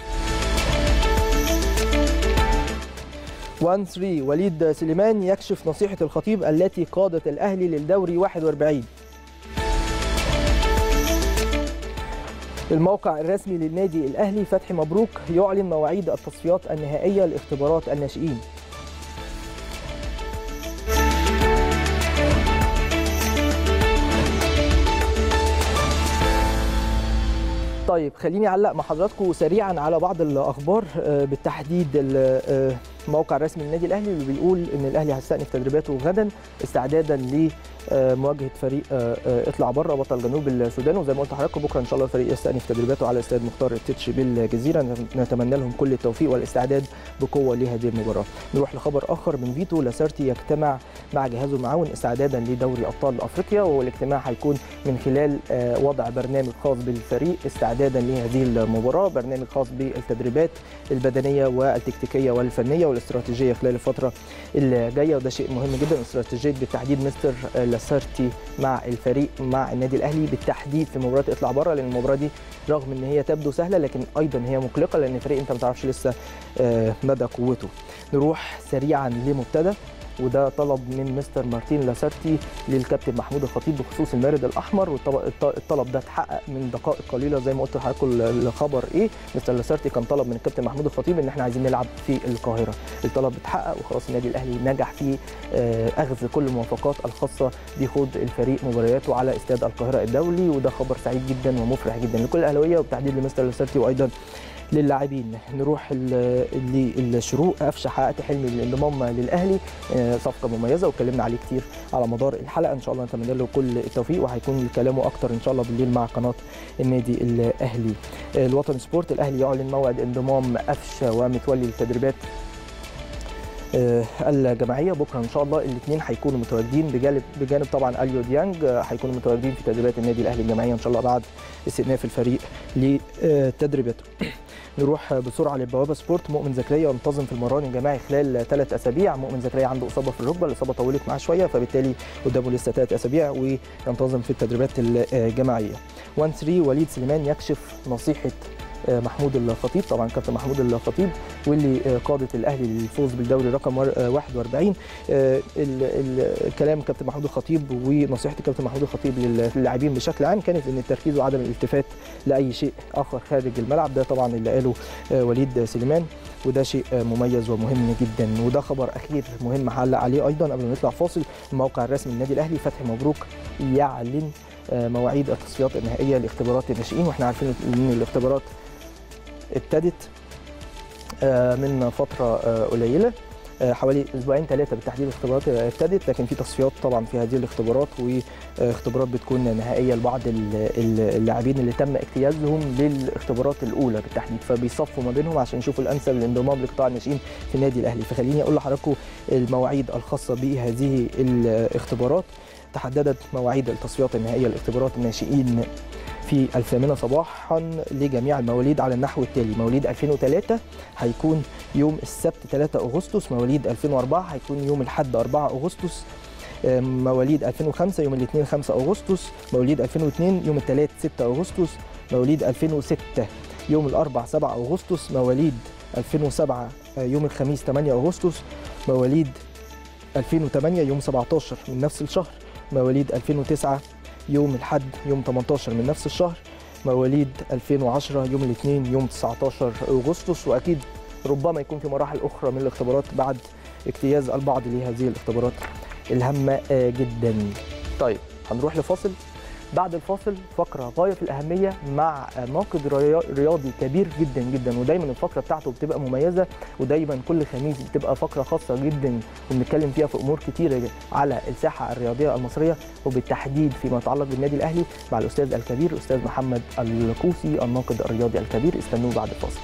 1 3 وليد سليمان يكشف نصيحه الخطيب التي قادت الاهلي للدوري 41 الموقع الرسمي للنادي الاهلي فتحي مبروك يعلن مواعيد التصفيات النهائيه لاختبارات الناشئين طيب خليني اعلق مع حضراتكم سريعا على بعض الاخبار بالتحديد الموقع الرسمي للنادي الاهلي اللي بيقول ان الاهلي هيستأنف تدريباته غدا استعدادا لمواجهه فريق اطلع بره بطل جنوب السودان وزي ما قلت لحضراتكم بكره ان شاء الله الفريق يستأنف تدريباته على استاد مختار التتش بالجزيره نتمنى لهم كل التوفيق والاستعداد بقوه لهذه المباراه نروح لخبر اخر من فيتو لاسارتي يجتمع مع جهازه المعاون استعدادا لدوري ابطال افريقيا والاجتماع هيكون من خلال وضع برنامج خاص بالفريق استعدادا لهذه المباراه برنامج خاص بالتدريبات البدنيه والتكتيكيه والفنيه والاستراتيجيه خلال الفتره اللي جايه وده شيء مهم جدا استراتيجيه بالتحديد مستر لاسارتي مع الفريق مع النادي الاهلي بالتحديد في مباراه اطلع بره لان المباراه دي رغم ان هي تبدو سهله لكن ايضا هي مقلقه لان الفريق انت ما تعرفش لسه مدى قوته نروح سريعا لمبتدا وده طلب من مستر مارتين لاسارتي للكابتن محمود الخطيب بخصوص المارد الاحمر والطلب ده اتحقق من دقائق قليله زي ما قلت لحضراتكم الخبر ايه مستر لاسارتي كان طلب من الكابتن محمود الخطيب ان احنا عايزين نلعب في القاهره الطلب اتحقق وخلاص النادي الاهلي نجح في آه، اخذ كل الموافقات الخاصه بخوض الفريق مبارياته على استاد القاهره الدولي وده خبر سعيد جدا ومفرح جدا لكل الاهلاويه وبالتحديد لمستر لاسارتي وايضا للاعبين نروح ال- للشروق قفشه حققت حلمي الانضمام للاهلي آه، صفقه مميزه واتكلمنا عليه كتير على مدار الحلقه ان شاء الله نتمنى له كل التوفيق وهيكون كلامه اكتر ان شاء الله بالليل مع قناه النادي الاهلي آه، الوطن سبورت الاهلي يعلن موعد انضمام قفشه ومتولي للتدريبات آه، الجماعيه بكره ان شاء الله الاثنين هيكونوا متواجدين بجانب بجانب طبعا اليو ديانج آه، هيكونوا متواجدين في تدريبات النادي الاهلي الجماعيه ان شاء الله بعد استئناف الفريق لتدريباته نروح بسرعه للبوابه سبورت مؤمن زكريا ينتظم في المران الجماعي خلال ثلاث اسابيع مؤمن زكريا عنده اصابه في الركبه الاصابه طولت معاه شويه فبالتالي قدامه لسه ثلاث اسابيع وينتظم في التدريبات الجماعيه 1 3 وليد سليمان يكشف نصيحه آه، محمود الخطيب طبعا كابتن محمود الخطيب واللي آه، قادت الاهلي للفوز بالدوري رقم ور- آه، 41 آه، ال- ال- كلام كابتن محمود الخطيب ونصيحه كابتن محمود الخطيب لل- للاعبين بشكل عام كانت ان التركيز وعدم الالتفات لاي شيء اخر خارج الملعب ده طبعا اللي قاله آه، وليد سليمان وده شيء آه، مميز ومهم جدا وده خبر اخير مهم هعلق عليه ايضا قبل ما نطلع فاصل الموقع الرسمي للنادي الاهلي فتحي مبروك يعلن آه، مواعيد التصفيات النهائيه لاختبارات الناشئين واحنا عارفين ان الاختبارات ابتدت آه، من فتره آه، قليله آه، حوالي اسبوعين ثلاثه بالتحديد الاختبارات ابتدت لكن في تصفيات طبعا في هذه الاختبارات واختبارات بتكون نهائيه لبعض ال- ال- اللاعبين اللي تم اجتيازهم للاختبارات الاولى بالتحديد فبيصفوا ما بينهم عشان يشوفوا الانسب للانضمام لقطاع الناشئين في النادي الاهلي فخليني اقول لحضراتكم المواعيد الخاصه بهذه الاختبارات تحددت مواعيد التصفيات النهائيه لاختبارات الناشئين في الثامنة صباحا لجميع المواليد على النحو التالي مواليد 2003 هيكون يوم السبت 3 أغسطس مواليد 2004 هيكون يوم الحد 4 أغسطس آم، مواليد 2005 يوم الاثنين 5 أغسطس مواليد 2002 يوم الثلاث 6 أغسطس مواليد 2006 يوم الأربع 7 أغسطس مواليد 2007 آه، يوم الخميس 8 أغسطس مواليد 2008 يوم 17 من نفس الشهر مواليد 2009 يوم الحد يوم 18 من نفس الشهر مواليد 2010 يوم الاثنين يوم 19 اغسطس واكيد ربما يكون في مراحل اخرى من الاختبارات بعد اجتياز البعض لهذه الاختبارات الهامه آه، جدا. طيب هنروح لفاصل بعد الفاصل فقره غايه في الاهميه مع ناقد ريا- رياضي كبير جدا جدا ودايما الفقره بتاعته بتبقى مميزه ودايما كل خميس بتبقى فقره خاصه جدا وبنتكلم فيها في امور كتيره على الساحه الرياضيه المصريه وبالتحديد فيما يتعلق بالنادي الاهلي مع الاستاذ الكبير الاستاذ محمد الكوسي الناقد الرياضي الكبير استنوه بعد الفاصل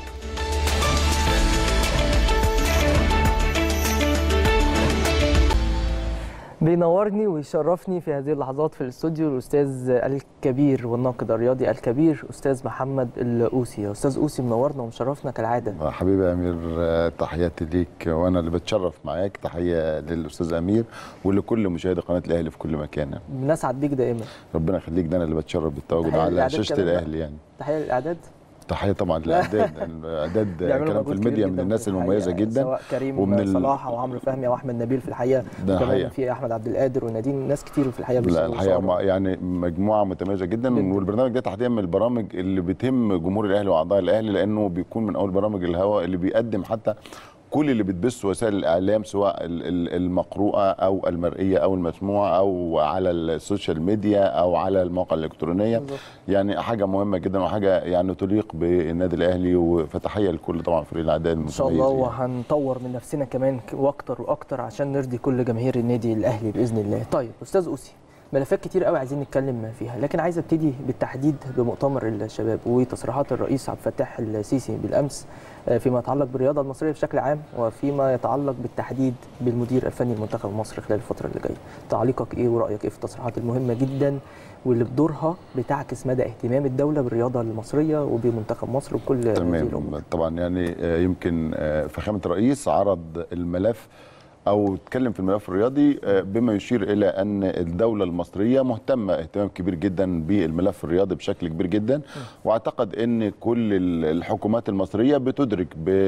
بينورني ويشرفني في هذه اللحظات في الاستوديو الاستاذ الكبير والناقد الرياضي الكبير استاذ محمد الاوسي يا استاذ اوسي منورنا ومشرفنا كالعاده حبيبي يا امير آه، تحياتي ليك وانا اللي بتشرف معاك تحيه للاستاذ امير ولكل مشاهدي قناه الاهلي في كل مكان يعني. بنسعد بيك دائما ربنا يخليك ده انا اللي بتشرف بالتواجد تحية على للإعداد شاشه كمان بقى. الاهلي يعني تحيه للاعداد تحيه طبعا للاعداد الاعداد بيعملوا كلام في مجهود الميديا كبير من جداً الناس في الحقيقة، المميزه جدا سواء كريم ومن ال- صلاح او عمرو فهمي او احمد نبيل في الحقيقه ده وكمان حقيقة. في احمد عبد القادر ونادين ناس كتير في الحقيقه لا بيصوروا الحقيقه صور. ما- يعني مجموعه متميزه جدا, جداً. والبرنامج ده تحديدا من البرامج اللي بتهم جمهور الاهلي واعضاء الاهلي لانه بيكون من اول برامج الهواء اللي بيقدم حتى كل اللي بتبث وسائل الاعلام سواء ال- ال- المقروءه او المرئيه او المسموعه او على السوشيال ميديا او على المواقع الالكترونيه بالظبط. يعني حاجه مهمه جدا وحاجه يعني تليق بالنادي الاهلي وفتحيه لكل طبعا فريق الاعداد ان شاء المتميز الله يعني. وهنطور من نفسنا كمان ك- واكتر واكتر عشان نرضي كل جماهير النادي الاهلي باذن الله طيب استاذ اوسي ملفات كتير قوي عايزين نتكلم فيها لكن عايز ابتدي بالتحديد بمؤتمر الشباب وتصريحات الرئيس عبد الفتاح السيسي بالامس آه، فيما يتعلق بالرياضه المصريه بشكل عام وفيما يتعلق بالتحديد بالمدير الفني لمنتخب مصر خلال الفتره اللي جايه تعليقك ايه ورايك ايه في التصريحات المهمه جدا واللي بدورها بتعكس مدى اهتمام الدوله بالرياضه المصريه وبمنتخب مصر وكل هذه الامور تمام طبعا يعني آه، يمكن آه، فخامه الرئيس عرض الملف او اتكلم في الملف الرياضي آه، بما يشير الى ان الدوله المصريه مهتمه اهتمام كبير جدا بالملف الرياضي بشكل كبير جدا واعتقد ان كل ال- الحكومات المصريه بتدرك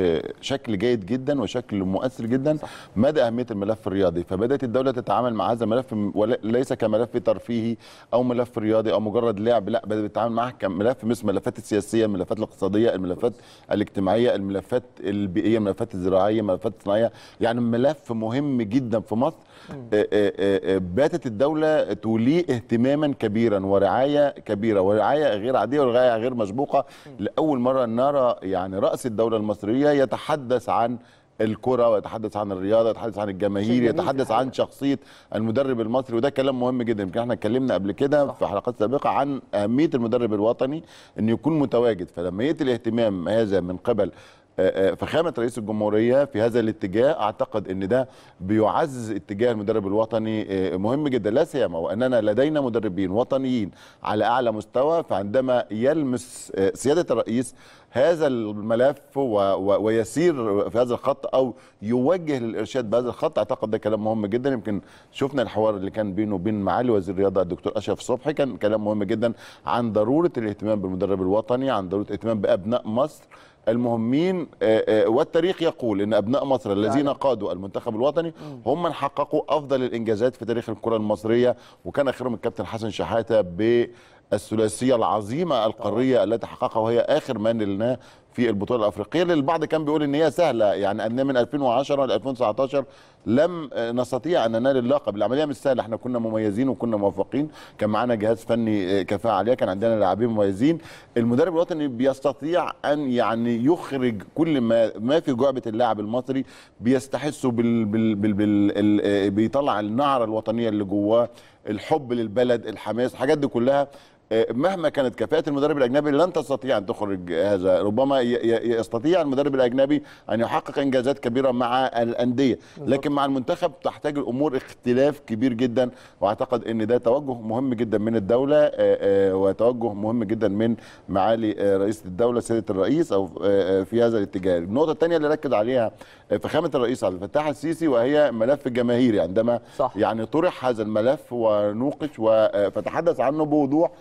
بشكل جيد جدا وشكل مؤثر جدا مدى اهميه الملف الرياضي فبدات الدوله تتعامل مع هذا الملف م- ولا- ليس كملف ترفيهي او ملف رياضي او مجرد لعب لا بدات تتعامل معه كملف مثل الملفات السياسيه الملفات الاقتصاديه الملفات الاجتماعيه الملفات البيئيه الملفات الزراعيه الملفات الصناعيه يعني ملف مهم جدا في مصر آه، آه، آه، باتت الدوله توليه اهتماما كبيرا ورعايه كبيره ورعايه غير عاديه ورعايه غير مسبوقه لاول مره نرى يعني راس الدوله المصريه يتحدث عن الكره ويتحدث عن الرياضه يتحدث عن شيء الجماهير جميل يتحدث في عن الحقيقة. شخصيه المدرب المصري وده كلام مهم جدا يمكن احنا اتكلمنا قبل كده صح. في حلقات سابقه عن اهميه المدرب الوطني ان يكون متواجد فلما ياتي الاهتمام هذا من قبل آه، آه، فخامه رئيس الجمهوريه في هذا الاتجاه اعتقد ان ده بيعزز اتجاه المدرب الوطني آه، مهم جدا لا سيما واننا لدينا مدربين وطنيين على اعلى مستوى فعندما يلمس آه، سياده الرئيس هذا الملف و و ويسير في هذا الخط او يوجه للارشاد بهذا الخط اعتقد ده كلام مهم جدا يمكن شفنا الحوار اللي كان بينه وبين معالي وزير الرياضه الدكتور اشرف صبحي كان كلام مهم جدا عن ضروره الاهتمام بالمدرب الوطني عن ضروره الاهتمام بابناء مصر المهمين آه، آه، والتاريخ يقول ان ابناء مصر الذين قادوا المنتخب الوطني هم من حققوا افضل الانجازات في تاريخ الكره المصريه وكان اخرهم الكابتن حسن شحاته بالثلاثيه العظيمه القاريه التي حققها وهي اخر ما نلناه في البطوله الافريقيه اللي البعض كان بيقول ان هي سهله يعني ان من 2010 ل 2019 لم آه، نستطيع ان ننال اللقب العمليه مش سهله احنا كنا مميزين وكنا موفقين كان معانا جهاز فني آه، كفاءه عاليه كان عندنا لاعبين مميزين المدرب الوطني بيستطيع ان يعني يخرج كل ما ما في جعبه اللاعب المصري بيستحسه بال بال بال, بال ال- آه، بيطلع النعره الوطنيه اللي جواه الحب للبلد الحماس الحاجات دي كلها آه، مهما كانت كفاءة المدرب الأجنبي لن تستطيع أن تخرج هذا ربما ي- ي- يستطيع المدرب الأجنبي أن يحقق إنجازات كبيرة مع الأندية لكن مع المنتخب تحتاج الأمور اختلاف كبير جدا وأعتقد أن ده توجه مهم جدا من الدولة آه، آه، وتوجه مهم جدا من معالي آه، رئيس الدولة سيادة الرئيس أو آه، آه، في هذا الاتجاه النقطة الثانية اللي ركز عليها آه، فخامة الرئيس عبد الفتاح السيسي وهي ملف الجماهيري عندما صح. يعني طرح هذا الملف ونوقش و- فتحدث عنه بوضوح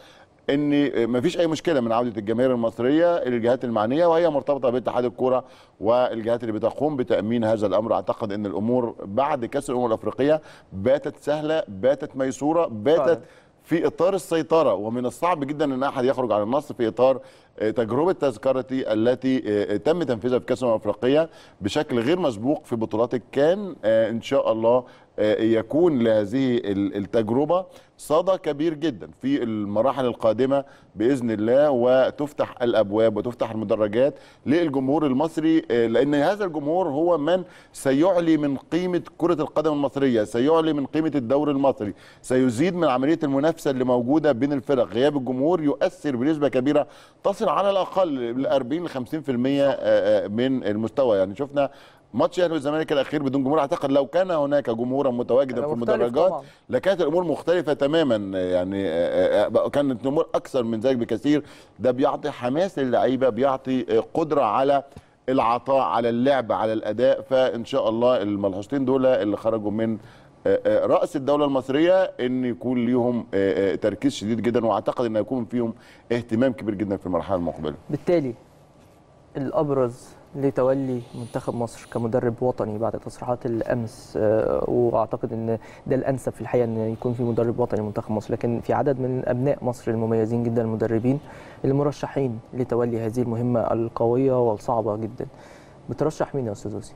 ان مفيش اي مشكله من عوده الجماهير المصريه الى الجهات المعنيه وهي مرتبطه باتحاد الكوره والجهات اللي بتقوم بتامين هذا الامر اعتقد ان الامور بعد كاس الامم الافريقيه باتت سهله باتت ميسوره فعلا. باتت في اطار السيطره ومن الصعب جدا ان احد يخرج عن النص في اطار آه، تجربه تذكرتي التي آه، تم تنفيذها في كاس الامم الافريقيه بشكل غير مسبوق في بطولات الكان آه، ان شاء الله آه، يكون لهذه ال- التجربه صدى كبير جدا في المراحل القادمه باذن الله وتفتح الابواب وتفتح المدرجات للجمهور المصري آه، لان هذا الجمهور هو من سيعلي من قيمه كره القدم المصريه سيعلي من قيمه الدوري المصري سيزيد من عمليه المنافسه اللي موجوده بين الفرق غياب الجمهور يؤثر بنسبه كبيره تصل على الاقل ل 40 ل 50% آه، آه، من المستوى يعني شفنا ماتش الاهلي والزمالك الاخير بدون جمهور اعتقد لو كان هناك جمهورا متواجدا كان في مختلف المدرجات طبعاً. لكانت الامور مختلفه تماما يعني آه، آه، كانت الامور اكثر من ذلك بكثير ده بيعطي حماس للعيبه بيعطي آه، قدره على العطاء على اللعب على الاداء فان شاء الله الملحوظتين دول اللي خرجوا من آه، آه، راس الدوله المصريه ان يكون ليهم آه، آه، تركيز شديد جدا واعتقد ان يكون فيهم اهتمام كبير جدا في المرحله المقبله بالتالي الابرز لتولي منتخب مصر كمدرب وطني بعد تصريحات الامس آه، واعتقد ان ده الانسب في الحقيقه ان يكون في مدرب وطني منتخب مصر لكن في عدد من ابناء مصر المميزين جدا المدربين المرشحين لتولي هذه المهمه القويه والصعبه جدا بترشح مين يا استاذ وسيم؟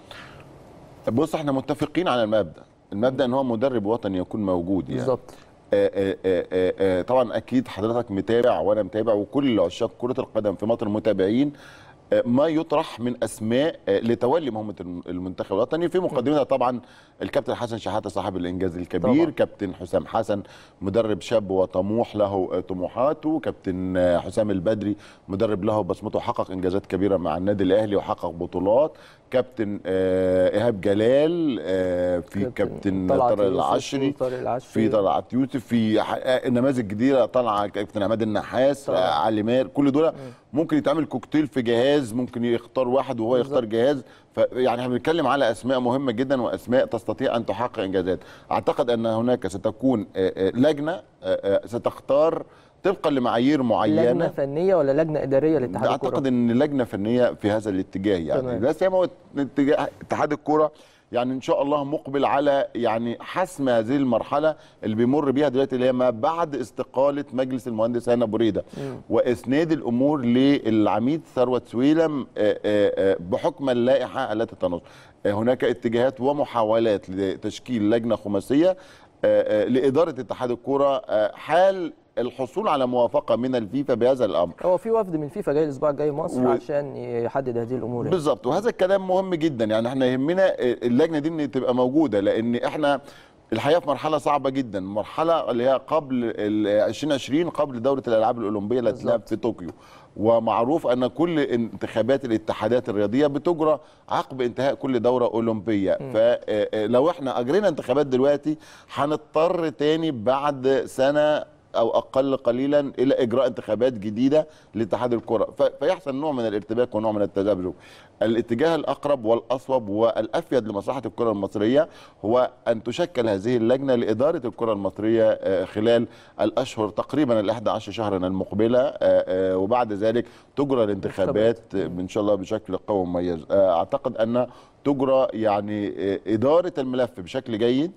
بص احنا متفقين على المبدا المبدا ان هو مدرب وطني يكون موجود يعني بالظبط آه، آه، آه، آه، آه، طبعا اكيد حضرتك متابع وانا متابع وكل عشاق كره القدم في مصر متابعين آه، ما يطرح من اسماء آه، لتولي مهمه الم- المنتخب الوطني في مقدمتها طبعا الكابتن حسن شحاته صاحب الانجاز الكبير طبعاً. طبعا. كابتن حسام حسن مدرب شاب وطموح له آه، طموحاته كابتن آه، حسام البدري مدرب له بصمته حقق انجازات كبيره مع النادي الاهلي وحقق بطولات كابتن آه، ايهاب جلال آه، في كابتن طلعت طارق يوسف العشري وطارق العشري. في طلعت يوسف في ح- آه، نماذج جديده طالعه كابتن عماد النحاس طبعا. آه، علي ماهر كل دول ممكن يتعمل كوكتيل في جهاز ممكن يختار واحد وهو يختار جهاز فيعني احنا بنتكلم على اسماء مهمه جدا واسماء تستطيع ان تحقق انجازات اعتقد ان هناك ستكون آه، آه، لجنه آه، آه، ستختار طبقا لمعايير معينه لجنه فنيه ولا لجنه اداريه لاتحاد الكوره اعتقد ان لجنه فنيه في هذا الاتجاه يعني تمام. لا سيما هو اتجاه اتحاد الكوره يعني ان شاء الله مقبل على يعني حسم هذه المرحله اللي بيمر بيها دلوقتي اللي هي ما بعد استقاله مجلس المهندس هنا بريده واسناد الامور للعميد ثروت سويلم آه، آه، آه، بحكم اللائحه التي تنص آه، هناك اتجاهات ومحاولات لتشكيل لجنه خماسيه آه، آه، لاداره اتحاد الكوره آه، حال الحصول على موافقه من الفيفا بهذا الامر هو في وفد من فيفا جاي الاسبوع الجاي مصر و- عشان يحدد هذه الامور يعني. بالظبط وهذا الكلام مهم جدا يعني احنا يهمنا اللجنه دي ان تبقى موجوده لان احنا الحقيقه في مرحله صعبه جدا مرحله اللي هي قبل ال 2020 قبل دوره الالعاب الاولمبيه اللي هتتلعب في طوكيو ومعروف ان كل انتخابات الاتحادات الرياضيه بتجرى عقب انتهاء كل دوره اولمبيه فلو احنا اجرينا انتخابات دلوقتي هنضطر تاني بعد سنه او اقل قليلا الى اجراء انتخابات جديده لاتحاد الكره ف- فيحصل نوع من الارتباك ونوع من التذبذب الاتجاه الاقرب والاصوب والافيد لمصلحه الكره المصريه هو ان تشكل هذه اللجنه لاداره الكره المصريه آه، خلال الاشهر تقريبا ال 11 شهرا المقبله آه، آه، وبعد ذلك تجرى الانتخابات آه، ان شاء الله بشكل قوي ومميز آه، اعتقد ان تجرى يعني آه، اداره الملف بشكل جيد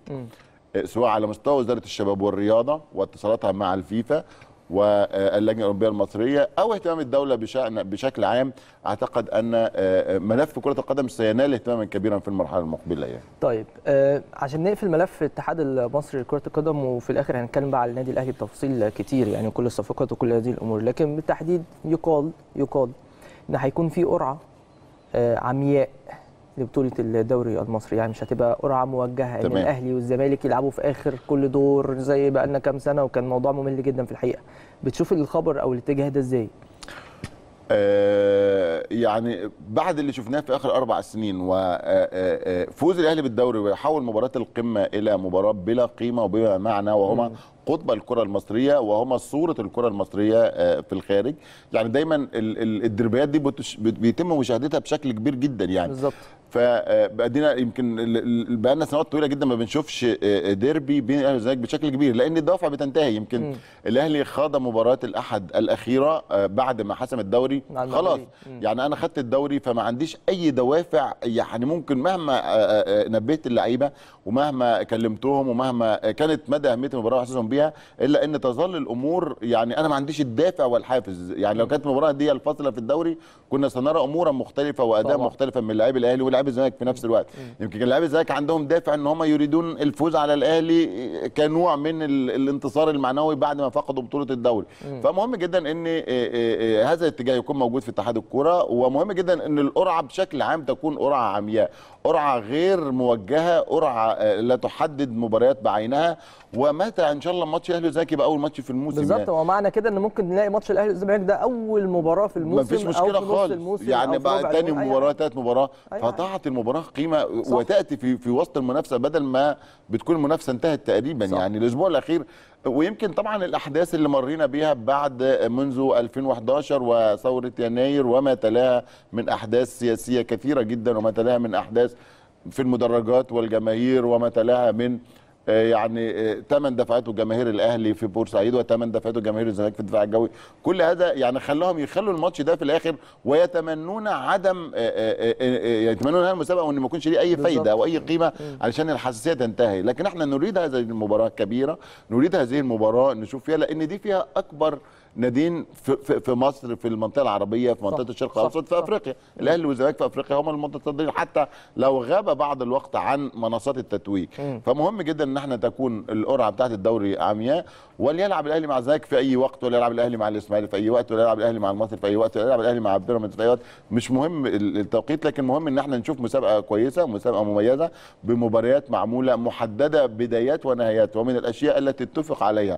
سواء على مستوى وزاره الشباب والرياضه واتصالاتها مع الفيفا واللجنه الاولمبيه المصريه او اهتمام الدوله بشأن بشكل عام اعتقد ان آه، ملف كره القدم سينال اهتماما كبيرا في المرحله المقبله يعني. طيب آه عشان نقفل ملف الاتحاد المصري لكره القدم وفي الاخر هنتكلم بقى على النادي الاهلي بتفاصيل كتير يعني كل الصفقات وكل هذه الامور لكن بالتحديد يقال يقال ان هيكون في قرعه آه عمياء لبطوله الدوري المصري يعني مش هتبقى قرعه موجهه ان تمام. الاهلي والزمالك يلعبوا في اخر كل دور زي بقى لنا كام سنه وكان موضوع ممل جدا في الحقيقه بتشوف الخبر او الاتجاه ده ازاي آه، يعني بعد اللي شفناه في اخر اربع سنين وفوز الاهلي بالدوري ويحول مباراه القمه الى مباراه بلا قيمه وبلا معنى وهما قطب الكره المصريه وهما صوره الكره المصريه آه، في الخارج يعني دايما ال- ال- الدربيات دي بتش- بت- بيتم مشاهدتها بشكل كبير جدا يعني بالظبط فبقينا يمكن بقى لنا سنوات طويله جدا ما بنشوفش آه، ديربي بين الاهلي والزمالك بشكل كبير لان الدوافع بتنتهي يمكن مم. الاهلي خاض مباراه الاحد الاخيره آه، بعد ما حسم الدوري مع خلاص المغربي. مم. يعني انا خدت الدوري فما عنديش اي دوافع يعني ممكن مهما آه، آه، نبهت اللعيبه ومهما كلمتهم ومهما كانت مدى اهميه المباراه واحساسهم بيها الا ان تظل الامور يعني انا ما عنديش الدافع والحافز يعني لو كانت المباراه دي الفاصله في الدوري كنا سنرى امورا مختلفه واداء طبعا. مختلفا من لاعبي الاهلي ولاعبي الزمالك في نفس الوقت يمكن كان لاعبي الزمالك عندهم دافع ان هم يريدون الفوز على الاهلي كنوع من ال- الانتصار المعنوي بعد ما فقدوا بطوله الدوري فمهم جدا ان آه، آه، آه، هذا الاتجاه يكون موجود في اتحاد الكوره ومهم جدا ان القرعه بشكل عام تكون قرعه عمياء قرعه غير موجهه قرعه آه، لا تحدد مباريات بعينها ومتى ان شاء الله ماتش الاهلي والزمالك يبقى اول ماتش في الموسم بالظبط يعني. هو معنى كده ان ممكن نلاقي ماتش الاهلي والزمالك ده اول مباراه في الموسم ما فيش او مشكله في نص خالص الموسم يعني أو في بقى ربع تاني الموسم، أي مباراه حاجة. تالت مباراه أي حاجة. فضاعت المباراه قيمه صح. وتاتي في في وسط المنافسه بدل ما بتكون المنافسه انتهت تقريبا صح. يعني الاسبوع الاخير ويمكن طبعا الاحداث اللي مرينا بيها بعد منذ 2011 وثوره يناير وما تلاها من احداث سياسيه كثيره جدا وما تلاها من احداث في المدرجات والجماهير وما تلاها من آه، يعني ثمن دفعته جماهير الاهلي في بورسعيد وثمن دفعته جماهير الزمالك في الدفاع الجوي كل هذا يعني خلاهم يخلوا الماتش ده في الاخر ويتمنون عدم آه، آه، آه، آه، يتمنون هذه المسابقه وان ما يكونش ليه اي بالظبط. فايده او اي قيمه علشان الحساسيه تنتهي لكن احنا نريد هذه المباراه الكبيره نريد هذه المباراه نشوف فيها لان دي فيها اكبر نادين في, في, في مصر في المنطقه العربيه في منطقه صح، الشرق صح، الاوسط في صح. افريقيا الاهلي والزمالك في افريقيا هم المتصدرين حتى لو غاب بعض الوقت عن منصات التتويج مم. فمهم جدا ان احنا تكون القرعه بتاعه الدوري عمياء وليلعب الاهلي مع الزمالك في اي وقت ولا يلعب الاهلي مع الاسماعيلي في اي وقت ولا يلعب الاهلي مع المصري في اي وقت ولا يلعب الاهلي مع بيراميدز في اي وقت مش مهم ال- التوقيت لكن مهم ان احنا نشوف مسابقه كويسه مسابقه مميزه بمباريات معموله محدده بدايات ونهايات ومن الاشياء التي اتفق عليها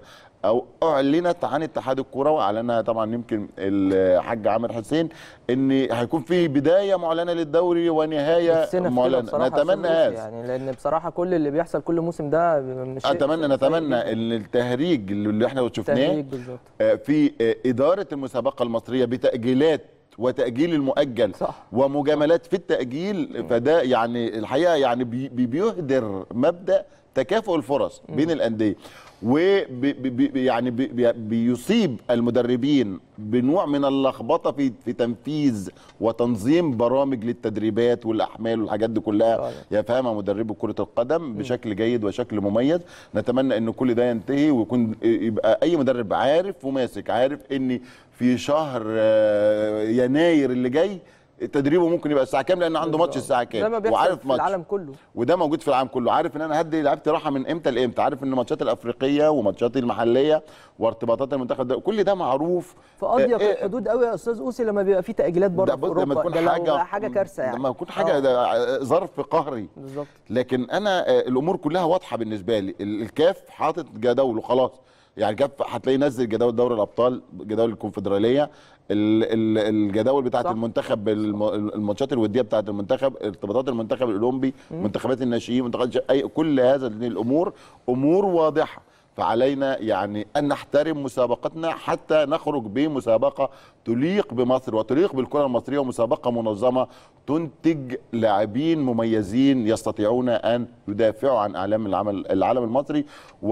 او اعلنت عن اتحاد الكوره واعلنها طبعا يمكن الحاج عامر حسين ان هيكون في بدايه معلنه للدوري ونهايه نفسنا في كده معلنه بصراحة نتمنى يا أستاذ هذا يعني لان بصراحه كل اللي بيحصل كل موسم ده مش شيء اتمنى سيء نتمنى جداً. ان التهريج اللي احنا شفناه تهريج بالظبط آه، في آه، اداره المسابقه المصريه بتاجيلات وتاجيل المؤجل صح. ومجاملات في التاجيل فده يعني الحقيقه يعني بي بي- بيهدر مبدا تكافؤ الفرص بين الانديه ويعني بي بي بيصيب المدربين بنوع من اللخبطه في في تنفيذ وتنظيم برامج للتدريبات والاحمال والحاجات دي كلها فعلا. يفهمها مدربي كره القدم بشكل جيد وشكل مميز نتمنى ان كل ده ينتهي ويكون يبقى اي مدرب عارف وماسك عارف ان في شهر آه، يناير اللي جاي تدريبه ممكن يبقى الساعه كام لان عنده ماتش الساعه زي ما كام بيحصل وعارف في ماتش العالم كله وده موجود في العالم كله عارف ان انا هدي لعيبتي راحه من امتى لامتى عارف ان ماتشات الافريقيه وماتشات المحليه وارتباطات المنتخب ده كل ده معروف في اضيق آه، آه، الحدود قوي يا استاذ اوسي لما بيبقى في تاجيلات ده بره في بص لما اوروبا تكون ده لو حاجه حاجه كارثه يعني لما يكون حاجه آه، ده ظرف قهري بالظبط لكن انا آه، الامور كلها واضحه بالنسبه لي ال- الكاف حاطط جداول وخلاص يعني الكاف هتلاقيه نزل جداول دوري الابطال جداول الكونفدراليه ال- ال- الجداول بتاعه صح. المنتخب الم- الماتشات الوديه بتاعه المنتخب ارتباطات المنتخب الاولمبي منتخبات الناشئين منتخبات اي كل هذا الامور امور واضحه فعلينا يعني ان نحترم مسابقتنا حتى نخرج بمسابقه تليق بمصر وتليق بالكره المصريه ومسابقه منظمه تنتج لاعبين مميزين يستطيعون ان يدافعوا عن اعلام العمل العالم المصري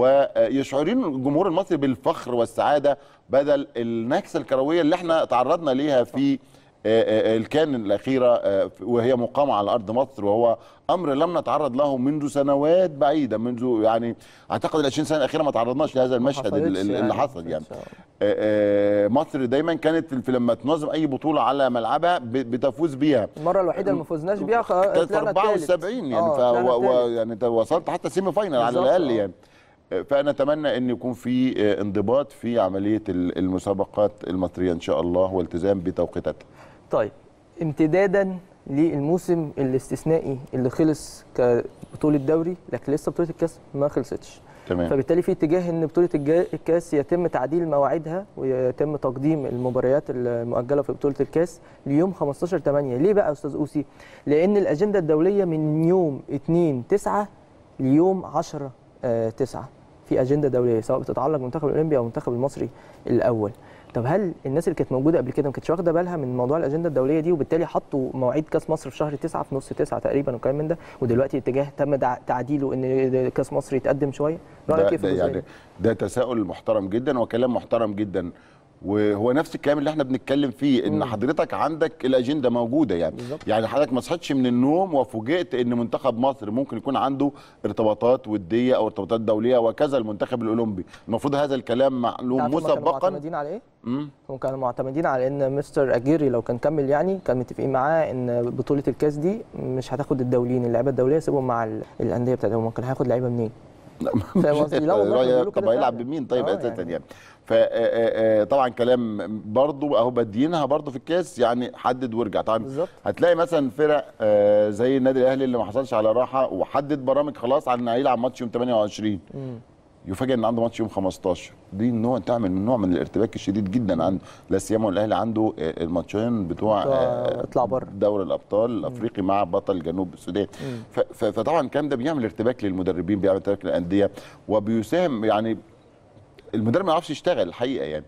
ويشعرين الجمهور المصري بالفخر والسعاده بدل النكسه الكرويه اللي احنا تعرضنا ليها في آه، آه، الكان الاخيره آه، وهي مقامه على ارض مصر وهو امر لم نتعرض له منذ سنوات بعيده منذ يعني اعتقد ال 20 سنه الاخيره ما تعرضناش لهذا المشهد حصلتش اللي, اللي يعني. حصل يعني إن شاء الله. آه، آه، مصر دايما كانت في لما تنظم اي بطوله على ملعبها ب- بتفوز بيها المره الوحيده اللي ما فوزناش بيها خ- كانت في طلعنا 74 يعني آه، ف طلعنا و... و... التالت. يعني انت وصلت حتى سيمي فاينل على بالظبط، الاقل آه. يعني آه، فنتمنى ان يكون في آه، انضباط في عمليه ال- المسابقات المصريه ان شاء الله والتزام بتوقيتاتها طيب امتدادا للموسم الاستثنائي اللي خلص كبطوله دوري لكن لسه بطوله الكاس ما خلصتش تمام فبالتالي في اتجاه ان بطوله الجا- الكاس يتم تعديل مواعيدها ويتم تقديم المباريات المؤجله في بطوله الكاس ليوم 15 8 ليه بقى يا استاذ اوسي لان الاجنده الدوليه من يوم 2 9 ليوم 10 آه، 9 في اجنده دوليه سواء بتتعلق بالمنتخب الاولمبي او المنتخب المصري الاول طب هل الناس اللي كانت موجوده قبل كده ما كانتش واخده بالها من موضوع الاجنده الدوليه دي وبالتالي حطوا مواعيد كاس مصر في شهر 9 في نص 9 تقريبا والكلام من ده ودلوقتي اتجاه تم دع- تعديله ان كاس مصر يتقدم شويه رايك ده, كيف ده يعني ده تساؤل محترم جدا وكلام محترم جدا وهو نفس الكلام اللي احنا بنتكلم فيه ان مم. حضرتك عندك الاجنده موجوده يعني بالظبط. يعني حضرتك ما صحتش من النوم وفوجئت ان منتخب مصر ممكن يكون عنده ارتباطات وديه او ارتباطات دوليه وكذا المنتخب الاولمبي المفروض هذا الكلام معلوم تعرف هم كانوا مسبقا معتمدين على ايه؟ مم. هم كانوا معتمدين على ان مستر اجيري لو كان كمل يعني كان متفقين معاه ان بطوله الكاس دي مش هتاخد الدوليين اللعيبه الدوليه سيبهم مع ال- الانديه بتاعتهم كان هياخد لعيبه منين؟ فاهم قصدي؟ لا والله كانوا بيقولوا طب كده هيلعب فعلا. بمين طيب آه اساسا يعني. يعني فطبعا كلام برضو اهو بادينها برضو في الكاس يعني حدد وارجع طبعا بالظبط. هتلاقي مثلا فرق آه، زي النادي الاهلي اللي ما حصلش على راحه وحدد برامج خلاص على انه هيلعب ماتش يوم 28 مم. يفاجئ ان عنده ماتش يوم 15 دي نوع تعمل من نوع من الارتباك الشديد جدا عنده لا سيما الاهلي عنده آه، الماتشين بتوع بتوع آه، اطلع بره. دوري الابطال الافريقي مع بطل جنوب السودان ف- ف- فطبعا الكلام ده بيعمل ارتباك للمدربين بيعمل ارتباك للانديه وبيساهم يعني المدرب ما يعرفش يشتغل الحقيقه يعني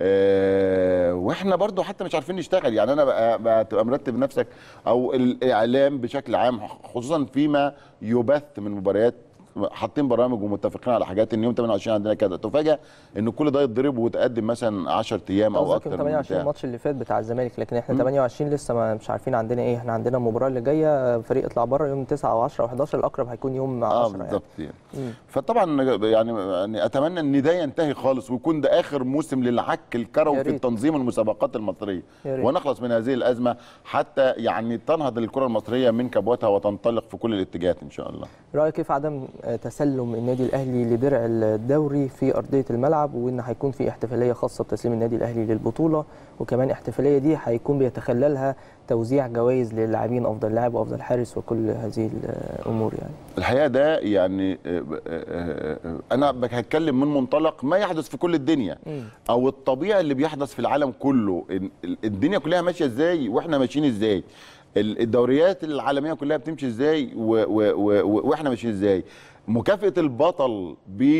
أه واحنا برضو حتى مش عارفين نشتغل يعني انا بقى, بقى تبقى مرتب نفسك او الاعلام بشكل عام خصوصا فيما يبث من مباريات حاطين برامج ومتفقين على حاجات ان يوم 28 عندنا كذا تفاجئ ان كل ده يتضرب وتقدم مثلا 10 ايام او قصدك يوم اكتر من 28 بتاع. الماتش اللي فات بتاع الزمالك لكن احنا 28 لسه ما مش عارفين عندنا ايه احنا عندنا المباراه اللي جايه فريق يطلع بره يوم 9 او 10 او 11 الاقرب هيكون يوم 10 اه يعني. بالظبط يعني. مم. فطبعا يعني يعني اتمنى ان ده ينتهي خالص ويكون ده اخر موسم للعك يا الكروي في ريت. تنظيم المسابقات المصريه يا ريت. ونخلص من هذه الازمه حتى يعني تنهض الكره المصريه من كبوتها وتنطلق في كل الاتجاهات ان شاء الله رايك كيف عدم آه، تسلم النادي الاهلي لدرع الدوري في ارضيه الملعب وان هيكون في احتفاليه خاصه بتسليم النادي الاهلي للبطوله وكمان الاحتفاليه دي هيكون بيتخللها توزيع جوائز للاعبين افضل لاعب وافضل حارس وكل هذه الامور يعني الحقيقه ده يعني آه، آه، آه، انا هتكلم من منطلق ما يحدث في كل الدنيا مم. او الطبيعي اللي بيحدث في العالم كله إن- ال- الدنيا كلها ماشيه ازاي واحنا ماشيين ازاي ال- الدوريات العالميه كلها بتمشي ازاي و و و و واحنا ماشيين ازاي مكافاه البطل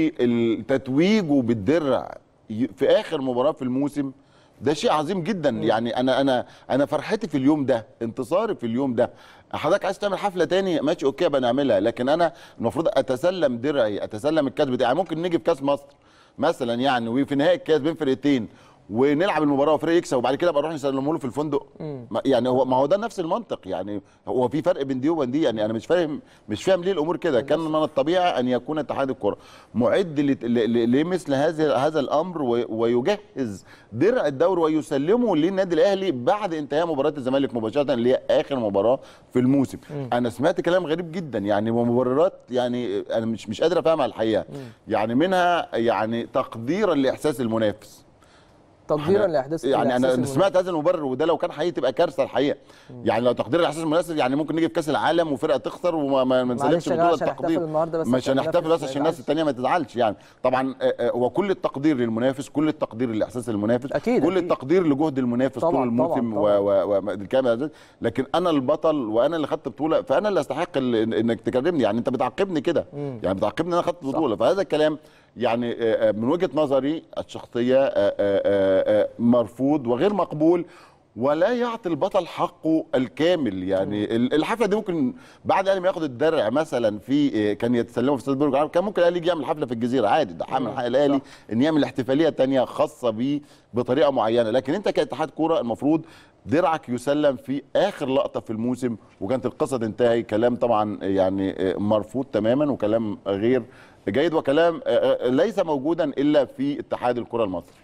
بالتتويج بالدرع ي- في اخر مباراه في الموسم ده شيء عظيم جدا يعني انا انا انا فرحتي في اليوم ده انتصاري في اليوم ده حضرتك عايز تعمل حفله تاني ماشي اوكي بنعملها لكن انا المفروض اتسلم درعي اتسلم الكاس بتاعي يعني ممكن نيجي في كاس مصر مثلا يعني وفي نهائي الكاس بين فرقتين ونلعب المباراه وفريق يكسب وبعد كده ابقى اروح نسلمه له في الفندق ما- يعني هو ما هو ده نفس المنطق يعني هو في فرق بين دي وبين دي يعني انا مش فاهم مش فاهم ليه الامور كده كان من الطبيعي ان يكون اتحاد الكره معد لت- ل- ل- لمثل هذا هذا الامر و- ويجهز درع الدوري ويسلمه للنادي الاهلي بعد انتهاء مباراه الزمالك مباشره اللي هي اخر مباراه في الموسم انا سمعت كلام غريب جدا يعني ومبررات يعني انا مش مش قادر افهمها الحقيقه يعني منها يعني تقديرا لاحساس المنافس تقديرا لاحداث يعني لإحساس انا المنافس. سمعت هذا المبرر وده لو كان حقيقي تبقى كارثه الحقيقه يعني لو تقدير الاحساس المناسب يعني ممكن نيجي في كاس العالم وفرقه تخسر وما ما ما معلش نسلمش يا جماعة بطوله عشان نحتفل التقدير النهاردة بس مش عشان هنحتفل المنافس بس ما عشان الناس يزعلش. الثانيه ما تزعلش يعني طبعا آه، آه، هو كل التقدير للمنافس كل التقدير لاحساس المنافس أكيد، كل أكيد. التقدير لجهد المنافس طبعاً، طول الموسم طبعاً، و- و- و- الكلام ده لكن انا البطل وانا اللي خدت بطوله فانا اللي استحق ال- إن- انك تكلمني يعني انت بتعاقبني كده يعني بتعاقبني ان انا خدت بطوله فهذا الكلام يعني آه، آه، من وجهه نظري الشخصيه آه، آه، آه، آه، مرفوض وغير مقبول ولا يعطي البطل حقه الكامل يعني ال- الحفله دي ممكن بعد الاهلي ما ياخد الدرع مثلا في آه، كان يتسلمه في استاد برج العرب كان ممكن الاهلي يجي يعمل حفله في الجزيره عادي ده حامل حق الاهلي ان يعمل احتفاليه تانية خاصه بيه بطريقه معينه لكن انت كاتحاد كوره المفروض درعك يسلم في اخر لقطه في الموسم وكانت القصه تنتهي كلام طبعا يعني آه، مرفوض تماما وكلام غير جيد وكلام آه، آه، ليس موجودا الا في اتحاد الكره المصري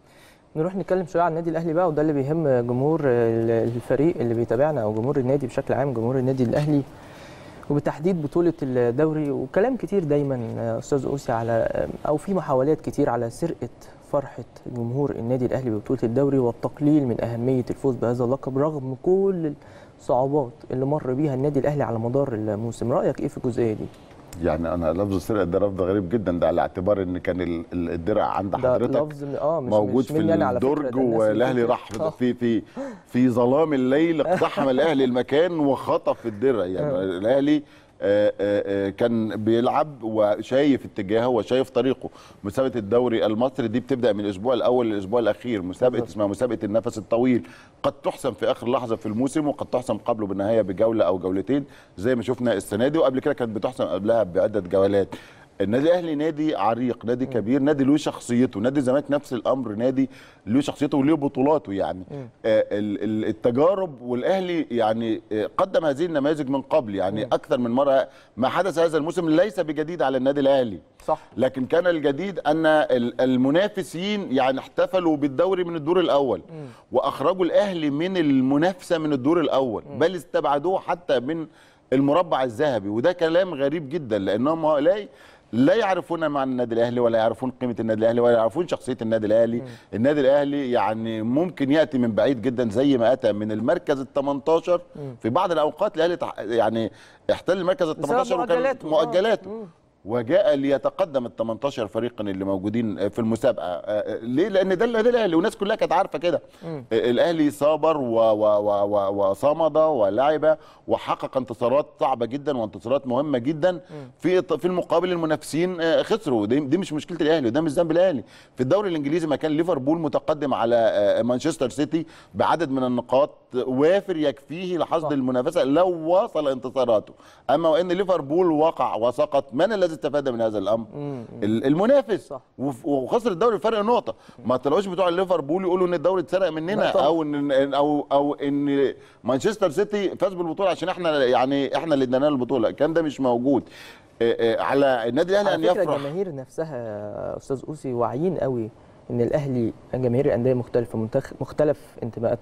نروح نتكلم شويه عن النادي الاهلي بقى وده اللي بيهم جمهور ال- الفريق اللي بيتابعنا او جمهور النادي بشكل عام جمهور النادي الاهلي وبالتحديد بطوله الدوري وكلام كتير دايما استاذ اوسي على او في محاولات كتير على سرقه فرحه جمهور النادي الاهلي ببطوله الدوري والتقليل من اهميه الفوز بهذا اللقب رغم كل الصعوبات اللي مر بيها النادي الاهلي على مدار الموسم رايك ايه في الجزئيه دي يعني انا لفظ السرقه ده لفظ غريب جدا ده على اعتبار ان كان ال- ال- الدرع عند ده حضرتك لفظ م- اه مش موجود مش في مني أنا على فكرة، ده الدرج الناس اللي والاهلي كنت- راح آه. في في في ظلام الليل اقتحم الاهلي المكان وخطف الدرع يعني آه. الاهلي آه، آه، آه، كان بيلعب وشايف اتجاهه وشايف طريقه مسابقه الدوري المصري دي بتبدا من الاسبوع الاول للاسبوع الاخير مسابقه بالظبط. اسمها مسابقه النفس الطويل قد تحسم في اخر لحظه في الموسم وقد تحسم قبله بالنهايه بجوله او جولتين زي ما شفنا السنه دي وقبل كده كانت بتحسم قبلها بعده جولات النادي الاهلي نادي عريق نادي كبير نادي له شخصيته نادي الزمالك نفس الامر نادي له شخصيته وله بطولاته يعني آه ال- ال- التجارب والاهلي يعني آه قدم هذه النماذج من قبل يعني اكثر من مره ما حدث هذا الموسم ليس بجديد على النادي الاهلي صح لكن كان الجديد ان ال- المنافسين يعني احتفلوا بالدوري من الدور الاول واخرجوا الاهلي من المنافسه من الدور الاول بل استبعدوه حتى من المربع الذهبي وده كلام غريب جدا لانهم هؤلاء لا يعرفون معنى النادي الاهلي ولا يعرفون قيمه النادي الاهلي ولا يعرفون شخصيه النادي الاهلي النادي الاهلي يعني ممكن ياتي من بعيد جدا زي ما اتى من المركز ال 18 في بعض الاوقات الاهلي تح- يعني احتل المركز ال بسبب 18 وكان مؤجلاته. آه. مؤجلاته وجاء ليتقدم ال 18 فريقا اللي موجودين في المسابقه آه، ليه لان ده النادي الاهلي والناس كلها كانت عارفه كده آه، الاهلي صابر و- و- و- و- وصمد ولعب وحقق انتصارات صعبه جدا وانتصارات مهمه جدا في في المقابل المنافسين آه، خسروا دي, دي مش مشكله الاهلي وده مش ذنب الاهلي في الدوري الانجليزي ما كان ليفربول متقدم على آه، مانشستر سيتي بعدد من النقاط وافر يكفيه لحصد صح. المنافسه لو واصل انتصاراته اما وان ليفربول وقع وسقط من الذي استفاد من هذا الامر ال- المنافس صح. وف- وخسر الدوري فرق نقطه ما طلعوش بتوع ليفربول يقولوا ان الدوري اتسرق مننا لا طبعا. او ان او او ان مانشستر سيتي فاز بالبطوله عشان احنا يعني احنا اللي ادينا له البطوله الكلام ده مش موجود آه، آه، على النادي الاهلي ان على فكره يفرح الجماهير نفسها يا استاذ اوسي واعيين قوي ان الاهلي جماهير الانديه مختلفه منتخ... مختلف انتماءاتهم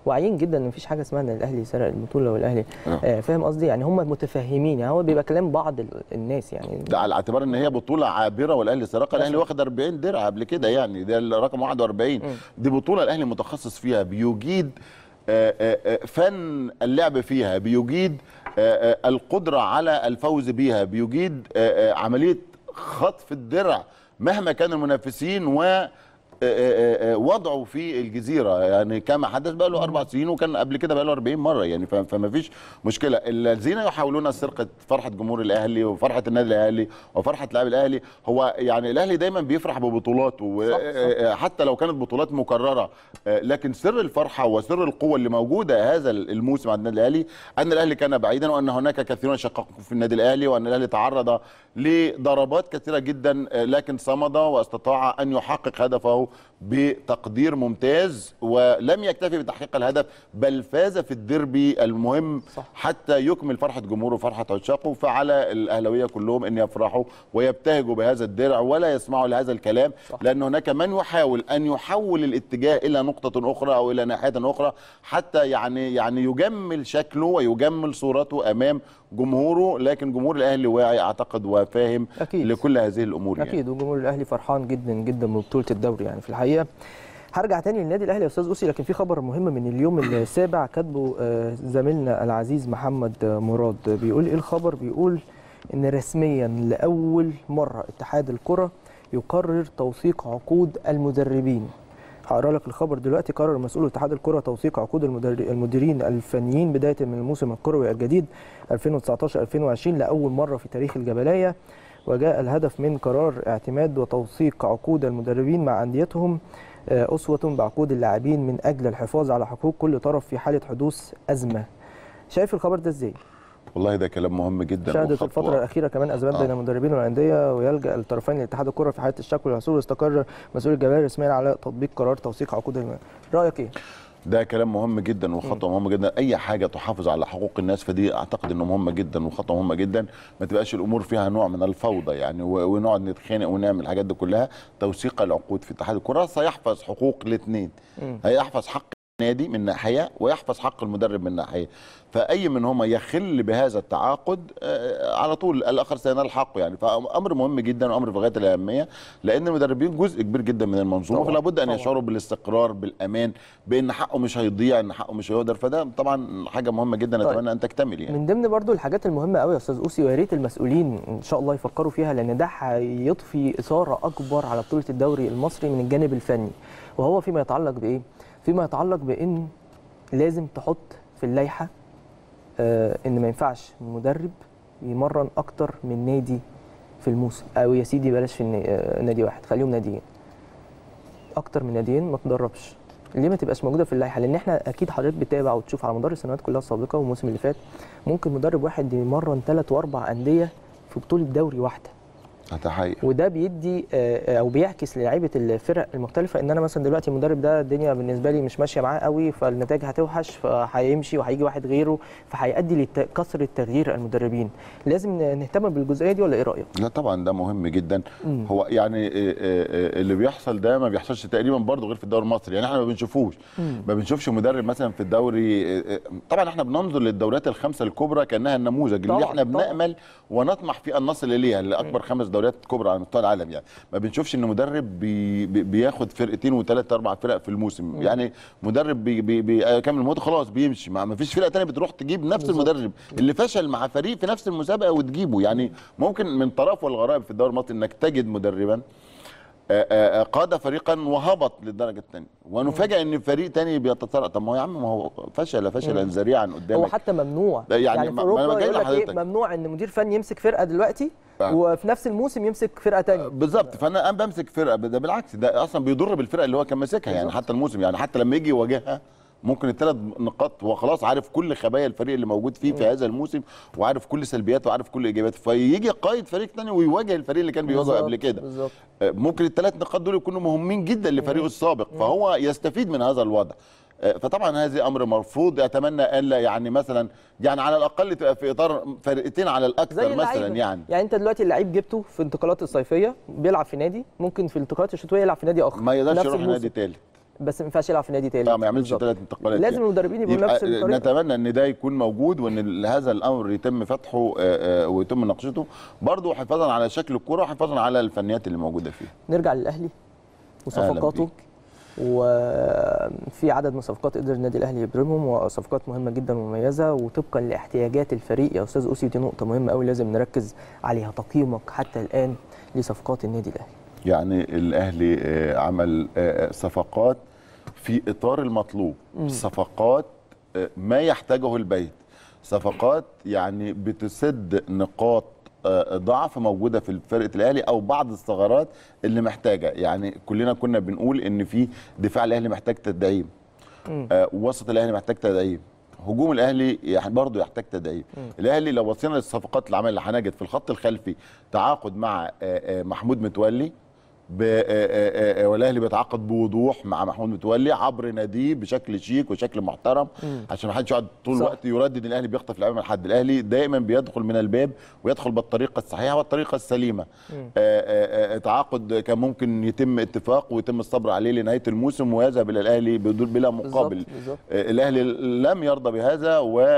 واعيين جدا ان مفيش حاجه اسمها ان الاهلي سرق البطوله والاهلي آه. آه فاهم قصدي يعني هم متفهمين يعني هو بيبقى كلام بعض ال- الناس يعني ده على اعتبار ان هي بطوله عابره والاهلي سرقها الاهلي واخد 40 درع قبل كده يعني ده الرقم 41 دي بطوله الاهلي متخصص فيها بيجيد آه، آه، آه، فن اللعب فيها بيجيد آه، آه، القدره على الفوز بيها بيجيد آه، آه، عمليه خطف الدرع مهما كان المنافسين و آه، آه، آه، وضعه في الجزيره يعني كما حدث بقى له اربع سنين وكان قبل كده بقى له 40 مره يعني ف- فما فيش مشكله الذين يحاولون سرقه فرحه جمهور الاهلي وفرحه النادي الاهلي وفرحه لاعب الاهلي هو يعني الاهلي دايما بيفرح ببطولاته صح، صح. آه، حتى لو كانت بطولات مكرره آه، لكن سر الفرحه وسر القوه اللي موجوده هذا الموسم عند النادي الاهلي ان الاهلي كان بعيدا وان هناك كثيرون شققوا في النادي الاهلي وان الاهلي تعرض لضربات كثيره جدا آه، لكن صمد واستطاع ان يحقق هدفه بتقدير ممتاز ولم يكتفي بتحقيق الهدف بل فاز في الديربي المهم صح. حتى يكمل فرحه جمهوره وفرحه عشاقه فعلى الاهلاويه كلهم ان يفرحوا ويبتهجوا بهذا الدرع ولا يسمعوا لهذا الكلام صح. لان هناك من يحاول ان يحول الاتجاه الى نقطه اخرى او الى ناحيه اخرى حتى يعني يعني يجمل شكله ويجمل صورته امام جمهوره لكن جمهور الاهلي واعي اعتقد وفاهم أكيد. لكل هذه الامور يعني. اكيد وجمهور الاهلي فرحان جدا جدا ببطوله الدوري يعني في الحقيقه هرجع تاني للنادي الاهلي يا استاذ اوسي لكن في خبر مهم من اليوم السابع كاتبه آه، زميلنا العزيز محمد آه، مراد بيقول ايه الخبر بيقول ان رسميا لاول مره اتحاد الكره يقرر توثيق عقود المدربين هقرا لك الخبر دلوقتي قرر مسؤول اتحاد الكره توثيق عقود المدر- المديرين الفنيين بدايه من الموسم الكروي الجديد 2019 2020 لاول مره في تاريخ الجبليه وجاء الهدف من قرار اعتماد وتوثيق عقود المدربين مع انديتهم آه، اسوه بعقود اللاعبين من اجل الحفاظ على حقوق كل طرف في حاله حدوث ازمه شايف الخبر ده ازاي والله ده كلام مهم جدا شهدت وخطوة. الفترة الأخيرة كمان أزمات آه. بين المدربين والأندية ويلجأ الطرفين لاتحاد الكرة في حالة الشكوى والحصول واستقر مسؤول الجماهير رسميا على تطبيق قرار توثيق عقود الم... رأيك إيه؟ ده كلام مهم جدا وخطوه مهمه جدا اي حاجه تحافظ على حقوق الناس فدي اعتقد انه مهمه جدا وخطوه مهمه جدا ما تبقاش الامور فيها نوع من الفوضى يعني و- ونقعد نتخانق ونعمل الحاجات دي كلها توثيق العقود في اتحاد الكره سيحفظ حقوق الاثنين مم. هيحفظ حق النادي من ناحيه ويحفظ حق المدرب من ناحيه فاي منهما يخل بهذا التعاقد آه، على طول الاخر سينال حقه يعني فامر مهم جدا وامر في غايه الاهميه لان المدربين جزء كبير جدا من المنظومه طبعاً، فلا بد ان طبعاً. يشعروا بالاستقرار بالامان بان حقه مش هيضيع ان حقه مش هيهدر فده طبعا حاجه مهمه جدا طيب. اتمنى ان تكتمل يعني من ضمن برضو الحاجات المهمة قوي يا أستاذ أوسي ويا ريت المسؤولين إن شاء الله يفكروا فيها لأن ده هيضفي إثارة أكبر على بطولة الدوري المصري من الجانب الفني وهو فيما يتعلق بإيه؟ فيما يتعلق بإن لازم تحط في اللائحة آه إن ما ينفعش مدرب يمرن أكتر من نادي في الموسم أو يا سيدي بلاش في النا- آه، نادي واحد خليهم ناديين اكتر من ناديين ما تدربش ليه ما تبقاش موجوده في اللائحه لان احنا اكيد حضرتك بتتابع وتشوف على مدار السنوات كلها السابقه والموسم اللي فات ممكن مدرب واحد يمرن ثلاث واربع انديه في بطوله دوري واحده ده حقيقي وده بيدي آه، او بيعكس للاعيبه الفرق المختلفه ان انا مثلا دلوقتي المدرب ده الدنيا بالنسبه لي مش ماشيه معاه قوي فالنتائج هتوحش فهيمشي وهيجي واحد غيره فهيؤدي لكثره تغيير المدربين لازم نهتم بالجزئيه دي ولا ايه رايك؟ لا طبعا ده مهم جدا مم. هو يعني آه، آه، آه، اللي بيحصل ده ما بيحصلش تقريبا برضه غير في الدوري المصري يعني احنا ما بنشوفوش مم. ما بنشوفش مدرب مثلا في الدوري آه، آه، طبعا احنا بننظر للدوريات الخمسه الكبرى كانها النموذج اللي طبعاً، احنا طبعاً. بنامل ونطمح في ان نصل اليها لاكبر خمس دوريات كبرى على مستوى العالم يعني ما بنشوفش ان مدرب بي بي بياخد فرقتين وثلاث اربع فرق في الموسم يعني مدرب بي بي بيكمل الموت خلاص بيمشي ما ما فيش فرقه ثانيه بتروح تجيب نفس بالظبط. المدرب اللي فشل مع فريق في نفس المسابقه وتجيبه يعني ممكن من طرف والغرائب في الدوري المصري انك تجد مدربا آه، آه، آه، قاد فريقا وهبط للدرجه الثانيه ونفاجئ ان فريق تاني بيتصارع طب ما هو يا عم ما هو فشل فشلا ذريعا هو قدامك حتى ممنوع ده يعني يعني ما- في ما أنا اوروبا جاي يقول لك ايه لحضرتك. ممنوع ان مدير فني يمسك فرقه دلوقتي آه. وفي نفس الموسم يمسك فرقه ثانيه بالظبط فانا انا بمسك فرقه ده بالعكس ده اصلا بيضر بالفرقه اللي هو كان ماسكها يعني بالظبط. حتى الموسم يعني حتى لما يجي يواجهها ممكن الثلاث نقاط هو خلاص عارف كل خبايا الفريق اللي موجود فيه في هذا الموسم وعارف كل سلبياته وعارف كل ايجابياته فيجي قائد فريق ثاني ويواجه الفريق اللي كان بيواجهه بالظبط، قبل كده بالظبط ممكن الثلاث نقاط دول يكونوا مهمين جدا لفريقه السابق فهو يستفيد من هذا الوضع فطبعا هذا امر مرفوض اتمنى الا يعني مثلا يعني على الاقل تبقى في اطار فرقتين على زي الاكثر مثلا اللعيبة. يعني يعني انت دلوقتي اللعيب جبته في انتقالات الصيفيه بيلعب في نادي ممكن في الانتقالات الشتويه يلعب في نادي اخر ما يقدرش نفس يروح الموسم. نادي ثالث بس ما ينفعش يلعب في نادي تاني لا ما يعملش بالظبط. ثلاث انتقالات لازم يعني. المدربين يبقوا يبقى نفس الطريقه نتمنى ان ده يكون موجود وان ال- هذا الامر يتم فتحه آه، آه، ويتم مناقشته برضه حفاظا على شكل الكره وحفاظا على الفنيات اللي موجوده فيه نرجع للاهلي وصفقاته بيك. وفي عدد من صفقات قدر النادي الاهلي يبرمهم وصفقات مهمه جدا ومميزه وطبقا لاحتياجات الفريق يا استاذ اوسي دي نقطه مهمه قوي لازم نركز عليها تقييمك حتى الان لصفقات النادي الاهلي يعني الاهلي آه، عمل آه، صفقات في اطار المطلوب صفقات آه، ما يحتاجه البيت صفقات يعني بتسد نقاط آه، ضعف موجوده في فرقه الاهلي او بعض الثغرات اللي محتاجه يعني كلنا كنا بنقول ان في دفاع الاهلي محتاج تدعيم آه، وسط الاهلي محتاج تدعيم هجوم الاهلي يح- برضه يحتاج تدعيم الاهلي لو بصينا للصفقات اللي عملها هنجد في الخط الخلفي تعاقد مع آه، آه، محمود متولي ب- آه، آه، آه، والاهلي بيتعاقد بوضوح مع محمود متولي عبر ناديه بشكل شيك وشكل محترم عشان ما حدش يقعد طول صح. الوقت يردد الاهلي بيخطف لعيبه من حد الاهلي دايما بيدخل من الباب ويدخل بالطريقه الصحيحه والطريقه السليمه آه، آه، آه، تعاقد كان ممكن يتم اتفاق ويتم الصبر عليه لنهايه الموسم ويذهب الى الاهلي بدون بلا مقابل بالظبط، بالظبط. آه، الاهلي لم يرضى بهذا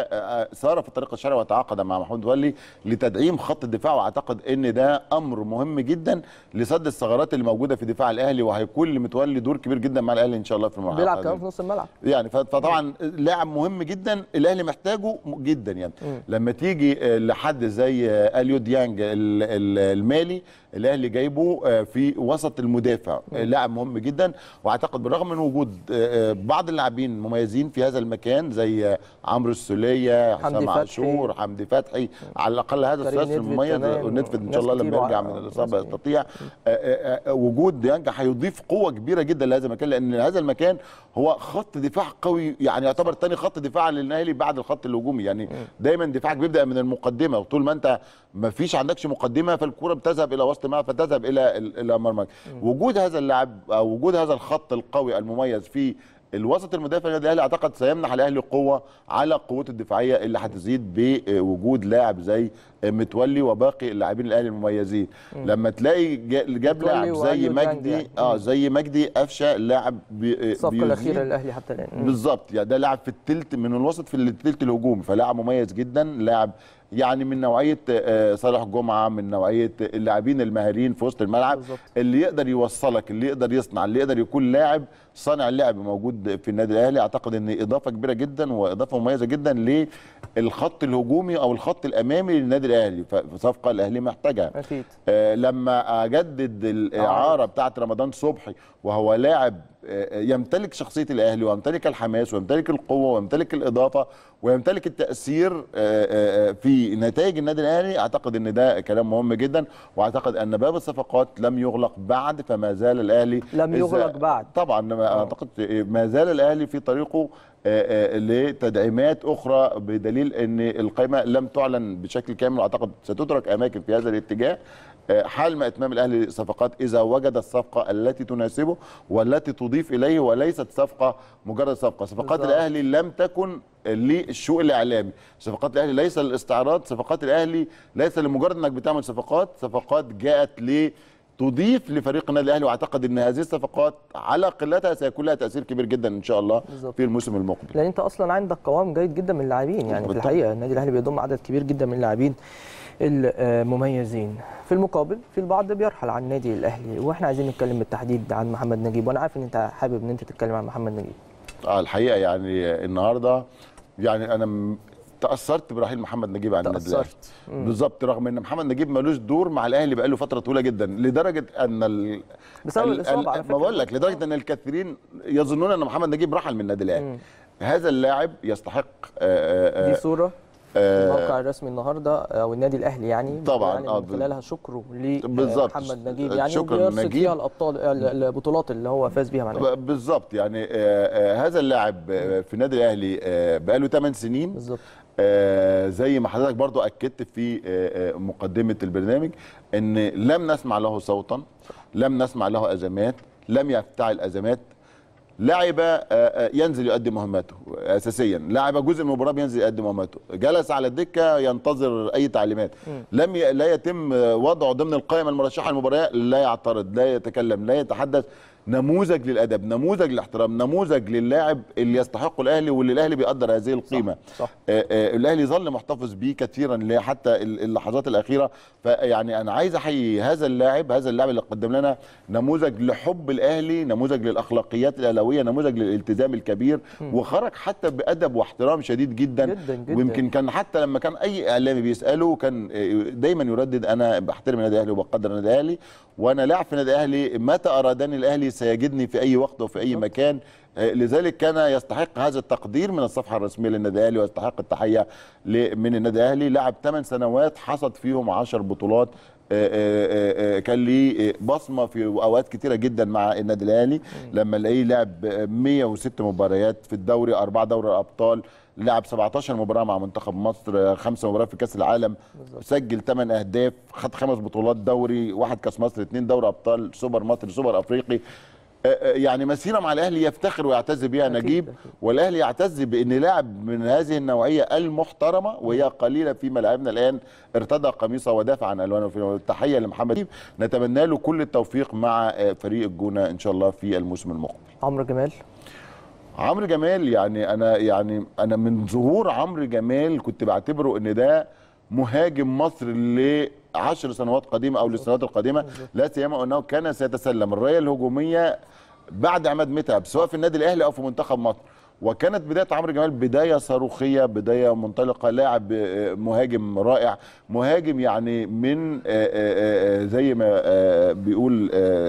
وسار في الطريق الشرعي وتعاقد مع محمود متولي لتدعيم خط الدفاع واعتقد ان ده امر مهم جدا لسد الثغرات اللي موجوده في دفاع الاهلي وهيكون لمتولي دور كبير جدا مع الاهلي ان شاء الله في المرحله بيلعب القادمة. كمان في نص الملعب يعني ف- فطبعا لاعب مهم جدا الاهلي محتاجه م- جدا يعني لما تيجي آه، لحد زي آه، اليو ديانج ال- ال- المالي الاهلي جايبه آه، في وسط المدافع آه، لاعب مهم جدا واعتقد بالرغم من وجود آه، آه، بعض اللاعبين مميزين في هذا المكان زي آه، عمرو السوليه حمدي حسام فتحي. عاشور حمدي فتحي على الاقل هذا كريم الثلاثي نيدفيد المميز كمان، ونتفد ان وناس شاء الله كتير لما يرجع وع- من ناس الاصابه كتير. يستطيع آه، آه، آه، وجود ديانج هيضيف قوه كبيره جدا لهذا المكان لان هذا المكان هو خط دفاع قوي يعني يعتبر ثاني خط دفاع للاهلي بعد الخط الهجومي يعني دايما دفاعك بيبدا من المقدمه وطول ما انت ما فيش عندكش مقدمه فالكره بتذهب الى وسط الملعب فتذهب الى الى مرمى وجود هذا اللاعب او وجود هذا الخط القوي المميز في الوسط المدافع للنادي الاهلي اعتقد سيمنح الاهلي قوه على قوته الدفاعيه اللي هتزيد بوجود لاعب زي متولي وباقي اللاعبين الاهلي المميزين لما تلاقي جا- جاب متولي لاعب زي وأليو ديانج مجدي يعني. اه زي مجدي قفشه لاعب بي- الصفقه بيزيد الاخيره للاهلي حتى الان مم. بالظبط يعني ده لاعب في التلت من الوسط في التلت الهجومي فلاعب مميز جدا لاعب يعني من نوعيه آه، صالح جمعه من نوعيه اللاعبين الماهرين في وسط الملعب بالظبط. اللي يقدر يوصلك اللي يقدر يصنع اللي يقدر يكون لاعب صانع اللعب موجود في النادي الاهلي اعتقد ان اضافه كبيره جدا واضافه مميزه جدا للخط الهجومي او الخط الامامي للنادي الاهلي فصفقه الاهلي محتاجها اكيد آه، لما اجدد الاعاره بتاعت رمضان صبحي وهو لاعب آه، يمتلك شخصيه الاهلي ويمتلك الحماس ويمتلك القوه ويمتلك الاضافه ويمتلك التاثير آه، آه، آه، في نتائج النادي الاهلي اعتقد ان ده كلام مهم جدا واعتقد ان باب الصفقات لم يغلق بعد فما زال الاهلي لم إذا- يغلق بعد. طبعا ما اعتقد ما زال الاهلي في طريقه آه، آه، لتدعيمات اخرى بدليل ان القائمه لم تعلن بشكل كامل واعتقد ستترك اماكن في هذا الاتجاه آه، حال ما اتمام الاهلي صفقات اذا وجد الصفقه التي تناسبه والتي تضيف اليه وليست صفقه مجرد صفقه صفقات بالظبط. الاهلي لم تكن للشوق الاعلامي صفقات الاهلي ليس للاستعراض صفقات الاهلي ليس لمجرد انك بتعمل صفقات صفقات جاءت ل تضيف لفريق النادي الاهلي واعتقد ان هذه الصفقات على قلتها سيكون لها تاثير كبير جدا ان شاء الله بالظبط. في الموسم المقبل لان انت اصلا عندك قوام جيد جدا من اللاعبين يعني في بالطبع. الحقيقه النادي الاهلي بيضم عدد كبير جدا من اللاعبين المميزين في المقابل في البعض بيرحل عن النادي الاهلي واحنا عايزين نتكلم بالتحديد عن محمد نجيب وانا عارف ان انت حابب ان انت تتكلم عن محمد نجيب آه الحقيقه يعني النهارده يعني انا م- تاثرت برحيل محمد نجيب عن النادي الاهلي تأثرت. بالظبط رغم ان محمد نجيب ملوش دور مع الاهلي بقاله فتره طويله جدا لدرجه ان ال... بسبب ال- الإصابة ال- على ما فكرة. بقول لك لدرجه ان الكثيرين يظنون ان محمد نجيب رحل من النادي الاهلي هذا اللاعب يستحق آه، آه، دي صوره آه، الموقع الرسمي النهارده او النادي الاهلي يعني طبعاً، يعني آه، من خلالها شكره بالظبط. لمحمد نجيب يعني شكراً وبيرصد نجيب. فيها الابطال البطولات اللي هو فاز بيها مع الأهلي. ب- بالظبط يعني آه، آه، هذا اللاعب آه، في النادي الاهلي آه، بقاله 8 سنين بالظبط آه، زي ما حضرتك برضو اكدت في آه، آه، مقدمه البرنامج ان لم نسمع له صوتا لم نسمع له ازمات لم يفتعل ازمات لعب آه، آه، ينزل يؤدي مهمته اساسيا لعب جزء من المباراه بينزل يؤدي مهمته جلس على الدكه ينتظر اي تعليمات لم ي... لا يتم وضعه ضمن القائمه المرشحه للمباراه لا يعترض لا يتكلم لا يتحدث نموذج للادب نموذج للاحترام نموذج للاعب اللي يستحقه الاهلي واللي الاهلي بيقدر هذه القيمه صح. آه، آه، الاهلي ظل محتفظ بيه كثيرا ل- حتى ال- اللحظات الاخيره فيعني انا عايز احيي هذا اللاعب هذا اللاعب اللي قدم لنا نموذج لحب الاهلي نموذج للاخلاقيات الاهلاويه نموذج للالتزام الكبير وخرج حتى بادب واحترام شديد جدا جداً، جداً. ويمكن كان حتى لما كان اي اعلامي بيساله كان آه، دايما يردد انا بحترم النادي الاهلي وبقدر النادي الاهلي وانا لاعب في النادي الاهلي متى ارادني الاهلي سيجدني في اي وقت وفي اي مكان آه، لذلك كان يستحق هذا التقدير من الصفحه الرسميه للنادي الاهلي ويستحق التحيه ل- من النادي الاهلي لعب 8 سنوات حصد فيهم 10 بطولات آه، آه، آه، كان ليه آه، بصمه في اوقات كتيره جدا مع النادي الاهلي لما نلاقيه لعب آه، 106 مباريات في الدوري اربعه دوري الابطال لعب 17 مباراه مع منتخب مصر آه، خمسه مباريات في كاس العالم سجل 8 اهداف خد خمس بطولات دوري واحد كاس مصر اثنين دوري ابطال سوبر مصر سوبر افريقي آه، آه، يعني مسيره مع الاهلي يفتخر ويعتز بها أكيد، نجيب أكيد. والاهلي يعتز بان لاعب من هذه النوعيه المحترمه وهي قليله في ملاعبنا الان ارتدى قميصه ودافع عن الوانه في التحيه لمحمد نجيب نتمنى له كل التوفيق مع آه، فريق الجونه ان شاء الله في الموسم المقبل عمرو جمال عمرو جمال يعني انا يعني انا من ظهور عمرو جمال كنت بعتبره ان ده مهاجم مصر لعشر سنوات قديمه او للسنوات القادمه لا سيما انه كان سيتسلم الرايه الهجوميه بعد عماد متعب سواء في النادي الاهلي او في منتخب مصر وكانت بدايه عمرو جمال بدايه صاروخيه بدايه منطلقه لاعب آه، مهاجم رائع مهاجم يعني من آه، آه، آه، زي ما آه، بيقول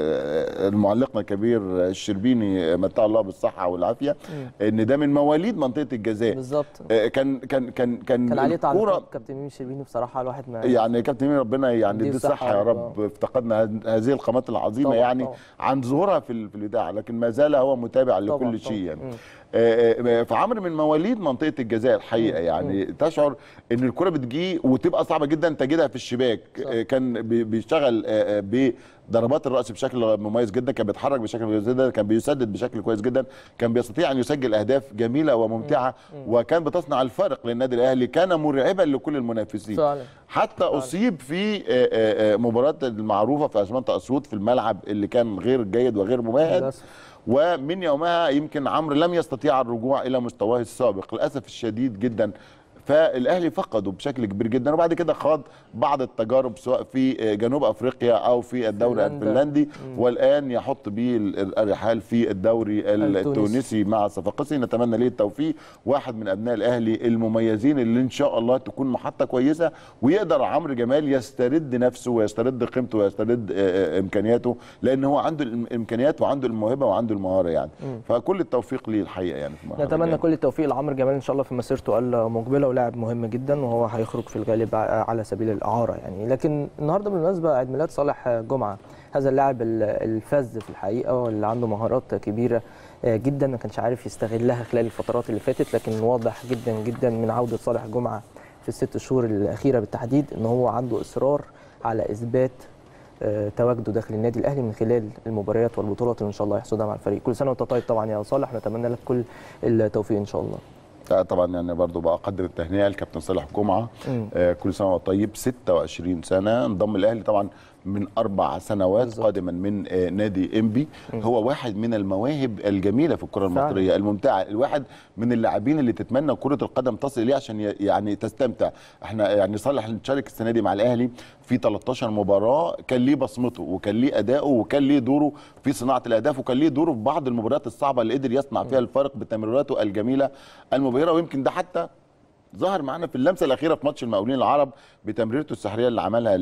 آه، المعلقنا الكبير الشربيني آه، متع الله بالصحه والعافيه ان ده من مواليد منطقه الجزاء بالظبط آه، كان كان كان كان كان عليه الكرة- تعليقات كابتن ميمي شربيني بصراحه الواحد ما يعني كابتن مين ربنا يعني يديه يديه الصحه الصحة يا يا رب افتقدنا هذ- هذه القامات العظيمه طبعاً، يعني طبعاً. عن ظهورها في ال- في الاذاعه لكن ما زال هو متابع طبعاً، لكل طبعاً. شيء يعني مم. آه، آه، فعمرو من مواليد منطقه الجزاء الحقيقه يعني تشعر ان الكره بتجي وتبقى صعبه جدا تجدها في الشباك صح. آه، كان بي- بيشتغل آه، آه، بضربات الراس بشكل مميز جدا كان بيتحرك بشكل كويس جدا كان بيسدد بشكل كويس جدا كان بيستطيع ان يسجل اهداف جميله وممتعه وكان بتصنع الفارق للنادي الاهلي كان مرعبا لكل المنافسين فعلا حتى اصيب في آه، آه، آه، مباراه المعروفه في اسمنت اسيوط في الملعب اللي كان غير جيد وغير ممهد للأسف. ومن يومها يمكن عمرو لم يستطيع الرجوع الى مستواه السابق للاسف الشديد جدا فالاهلي فقده بشكل كبير جدا وبعد كده خاض بعض التجارب سواء في آه، جنوب افريقيا او في الدوري فنلندا. الفنلندي والان يحط به ال- الرحال في الدوري التونسي. التونسي مع صفاقسي نتمنى ليه التوفيق واحد من ابناء الاهلي المميزين اللي ان شاء الله تكون محطه كويسه ويقدر عمرو جمال يسترد نفسه ويسترد قيمته ويسترد آه، آه، امكانياته لان هو عنده الامكانيات وعنده الموهبه وعنده المهاره يعني فكل التوفيق ليه الحقيقه يعني في المرحلة نتمنى الجاية. كل التوفيق لعمرو جمال ان شاء الله في مسيرته المقبله ولاعب مهم جدا وهو هيخرج في الغالب ع- على سبيل الاعاره يعني لكن النهارده بالمناسبه عيد ميلاد صالح جمعه هذا اللاعب ال- الفذ في الحقيقه واللي عنده مهارات كبيره آه، جدا ما كانش عارف يستغلها خلال الفترات اللي فاتت لكن واضح جدا جدا من عوده صالح جمعه في الست شهور الاخيره بالتحديد ان هو عنده اصرار على اثبات آه، تواجده داخل النادي الاهلي من خلال المباريات والبطولات اللي ان شاء الله يحصدها مع الفريق كل سنه وانت طيب طبعا يا صالح نتمنى لك كل التوفيق ان شاء الله لا طبعا يعني برضو بقدر التهنئه لكابتن صالح جمعه مم. آه كل سنه وهو طيب 26 سنه انضم الاهلي طبعا من اربع سنوات بالظبط. قادما من آه نادي انبي هو واحد من المواهب الجميله في الكره فعلا. المصريه الممتعه الواحد من اللاعبين اللي تتمنى كره القدم تصل اليه عشان ي- يعني تستمتع احنا يعني صالح نشارك السنه دي مع الاهلي في 13 مباراه كان ليه بصمته وكان ليه اداؤه وكان ليه دوره في صناعه الاهداف وكان ليه دوره في بعض المباريات الصعبه اللي قدر يصنع فيها الفارق بتمريراته الجميله المبهره ويمكن ده حتى ظهر معانا في اللمسه الاخيره في ماتش المقاولين العرب بتمريرته السحريه اللي عملها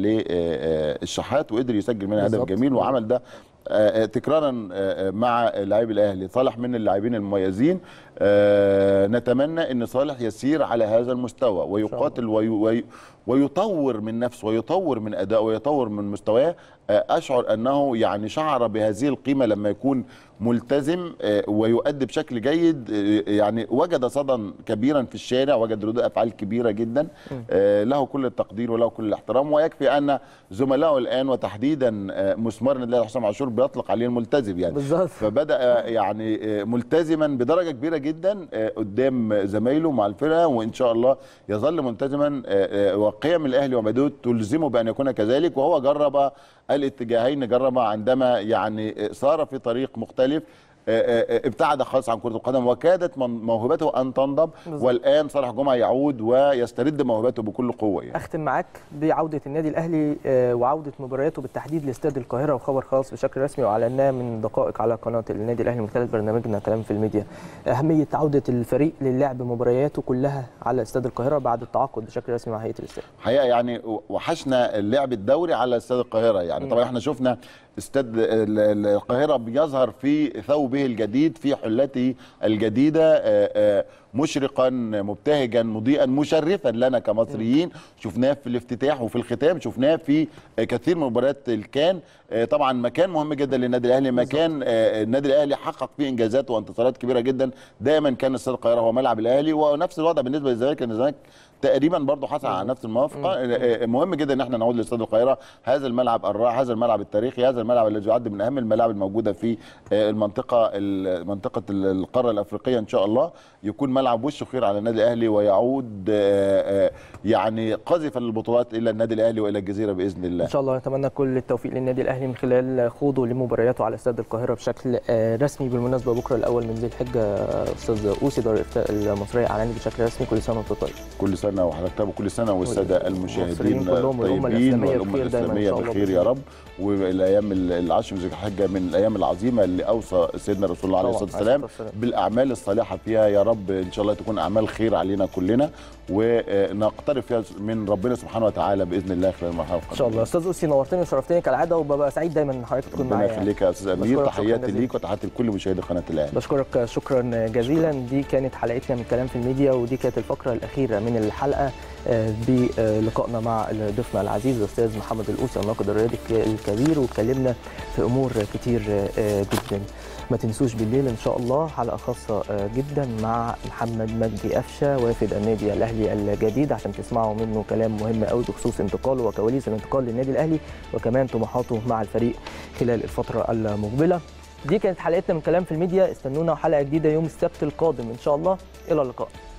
للشحات وقدر يسجل منها هدف بالظبط. جميل وعمل ده آه، آه، تكرارا آه، آه، مع لاعبي الاهلي صالح من اللاعبين المميزين آه، نتمنى ان صالح يسير على هذا المستوى ويقاتل وي وي ويطور من نفسه ويطور من ادائه ويطور من مستواه آه، اشعر انه يعني شعر بهذه القيمه لما يكون ملتزم آه، ويؤدي بشكل جيد آه، يعني وجد صدى كبيرا في الشارع وجد ردود افعال كبيره جدا آه، له كل التقدير وله كل الاحترام ويكفي ان زملائه الان وتحديدا آه، مسمار النادي الأهلي حسام عاشور بيطلق عليه الملتزم يعني بالظبط فبدا يعني آه، ملتزما بدرجه كبيره جدا آه، قدام زمايله مع الفرقه وان شاء الله يظل ملتزما آه، آه، وقيم الاهلي ومبادئه تلزمه بان يكون كذلك وهو جرب الاتجاهين جرب عندما يعني سار في طريق مختلف ابتعد خالص عن كره القدم وكادت موهبته ان تنضب بالظبط. والان صالح جمعه يعود ويسترد موهبته بكل قوه يعني. اختم معاك بعوده النادي الاهلي آه، وعوده مبارياته بالتحديد لاستاد القاهره وخبر خاص بشكل رسمي واعلناه من دقائق على قناه النادي الاهلي من خلال برنامجنا كلام في الميديا اهميه عوده الفريق للعب مبارياته كلها على استاد القاهره بعد التعاقد بشكل رسمي مع هيئه الاستاد حقيقه يعني وحشنا اللعب الدوري على استاد القاهره يعني طبعا احنا شفنا استاد ال- ال- القاهره بيظهر في ثوبه الجديد في حلته الجديده آه، آه، مشرقا مبتهجا مضيئا مشرفا لنا كمصريين شفناه في الافتتاح وفي الختام شفناه في آه، كثير من مباريات الكان آه، طبعا مكان مهم جدا للنادي الاهلي مكان آه، النادي الاهلي حقق فيه انجازات وانتصارات كبيره جدا دايما كان استاد القاهره هو ملعب الاهلي ونفس الوضع بالنسبه للزمالك لان الزمالك تقريبا برضه حصل على نفس الموافقه آه، مهم جدا ان احنا نعود لاستاد القاهره هذا الملعب الرائع هذا الملعب التاريخي هذا الملعب الذي يعد من اهم الملاعب الموجوده في آه، المنطقه ال- منطقه ال- القاره الافريقيه ان شاء الله يكون ملعب وشه خير على النادي الاهلي ويعود آه، آه، يعني قذفا للبطولات الى النادي الاهلي والى الجزيره باذن الله ان شاء الله نتمنى كل التوفيق للنادي الاهلي من خلال خوضه لمبارياته على استاد القاهره بشكل آه، رسمي بالمناسبه بكره الاول من ذي الحجه آه، استاذ اوسي دار الافتاء المصريه اعلنت بشكل رسمي كل سنه وانت طيب كل سنه وحضرتك طيب وكل سنه والساده المشاهدين المصريين كلهم والأمة طيبين الإسلامية والامه بخير دايماً إن الاسلاميه شاء الله بخير بإذن يا الله. رب والايام العشر من ذي الحجه من الايام العظيمه اللي اوصى سيدنا رسول الله عليه طبعاً، الصلاه عليه والسلام الصلاة والسلام. بالاعمال الصالحه فيها يا رب ان شاء الله تكون اعمال خير علينا كلنا ونقترب فيها من ربنا سبحانه وتعالى باذن الله خلال المرحله القادمه ان شاء الله استاذ اوسي نورتني وشرفتني كالعاده وببقى سعيد دايما ان حضرتك تكون ربنا معايا يخليك يا استاذ امير بشكرك شكراً تحياتي جزيلاً. ليك وتحياتي لكل مشاهدي قناه الاهلي بشكرك شكرا جزيلا دي كانت حلقتنا من كلام في الميديا ودي كانت الفقره الاخيره من الحلقه آه، بلقائنا مع ضيفنا العزيز الاستاذ محمد الاوسي الناقد الرياضي الكبير واتكلمنا في امور كتير آه، جدا ما تنسوش بالليل ان شاء الله حلقه خاصه آه، جدا مع محمد مجدي قفشه وافد النادي الاهلي الجديد عشان تسمعوا منه كلام مهم قوي بخصوص انتقاله وكواليس الانتقال للنادي الاهلي وكمان طموحاته مع الفريق خلال الفتره المقبله دي كانت حلقتنا من كلام في الميديا استنونا حلقه جديده يوم السبت القادم ان شاء الله الى اللقاء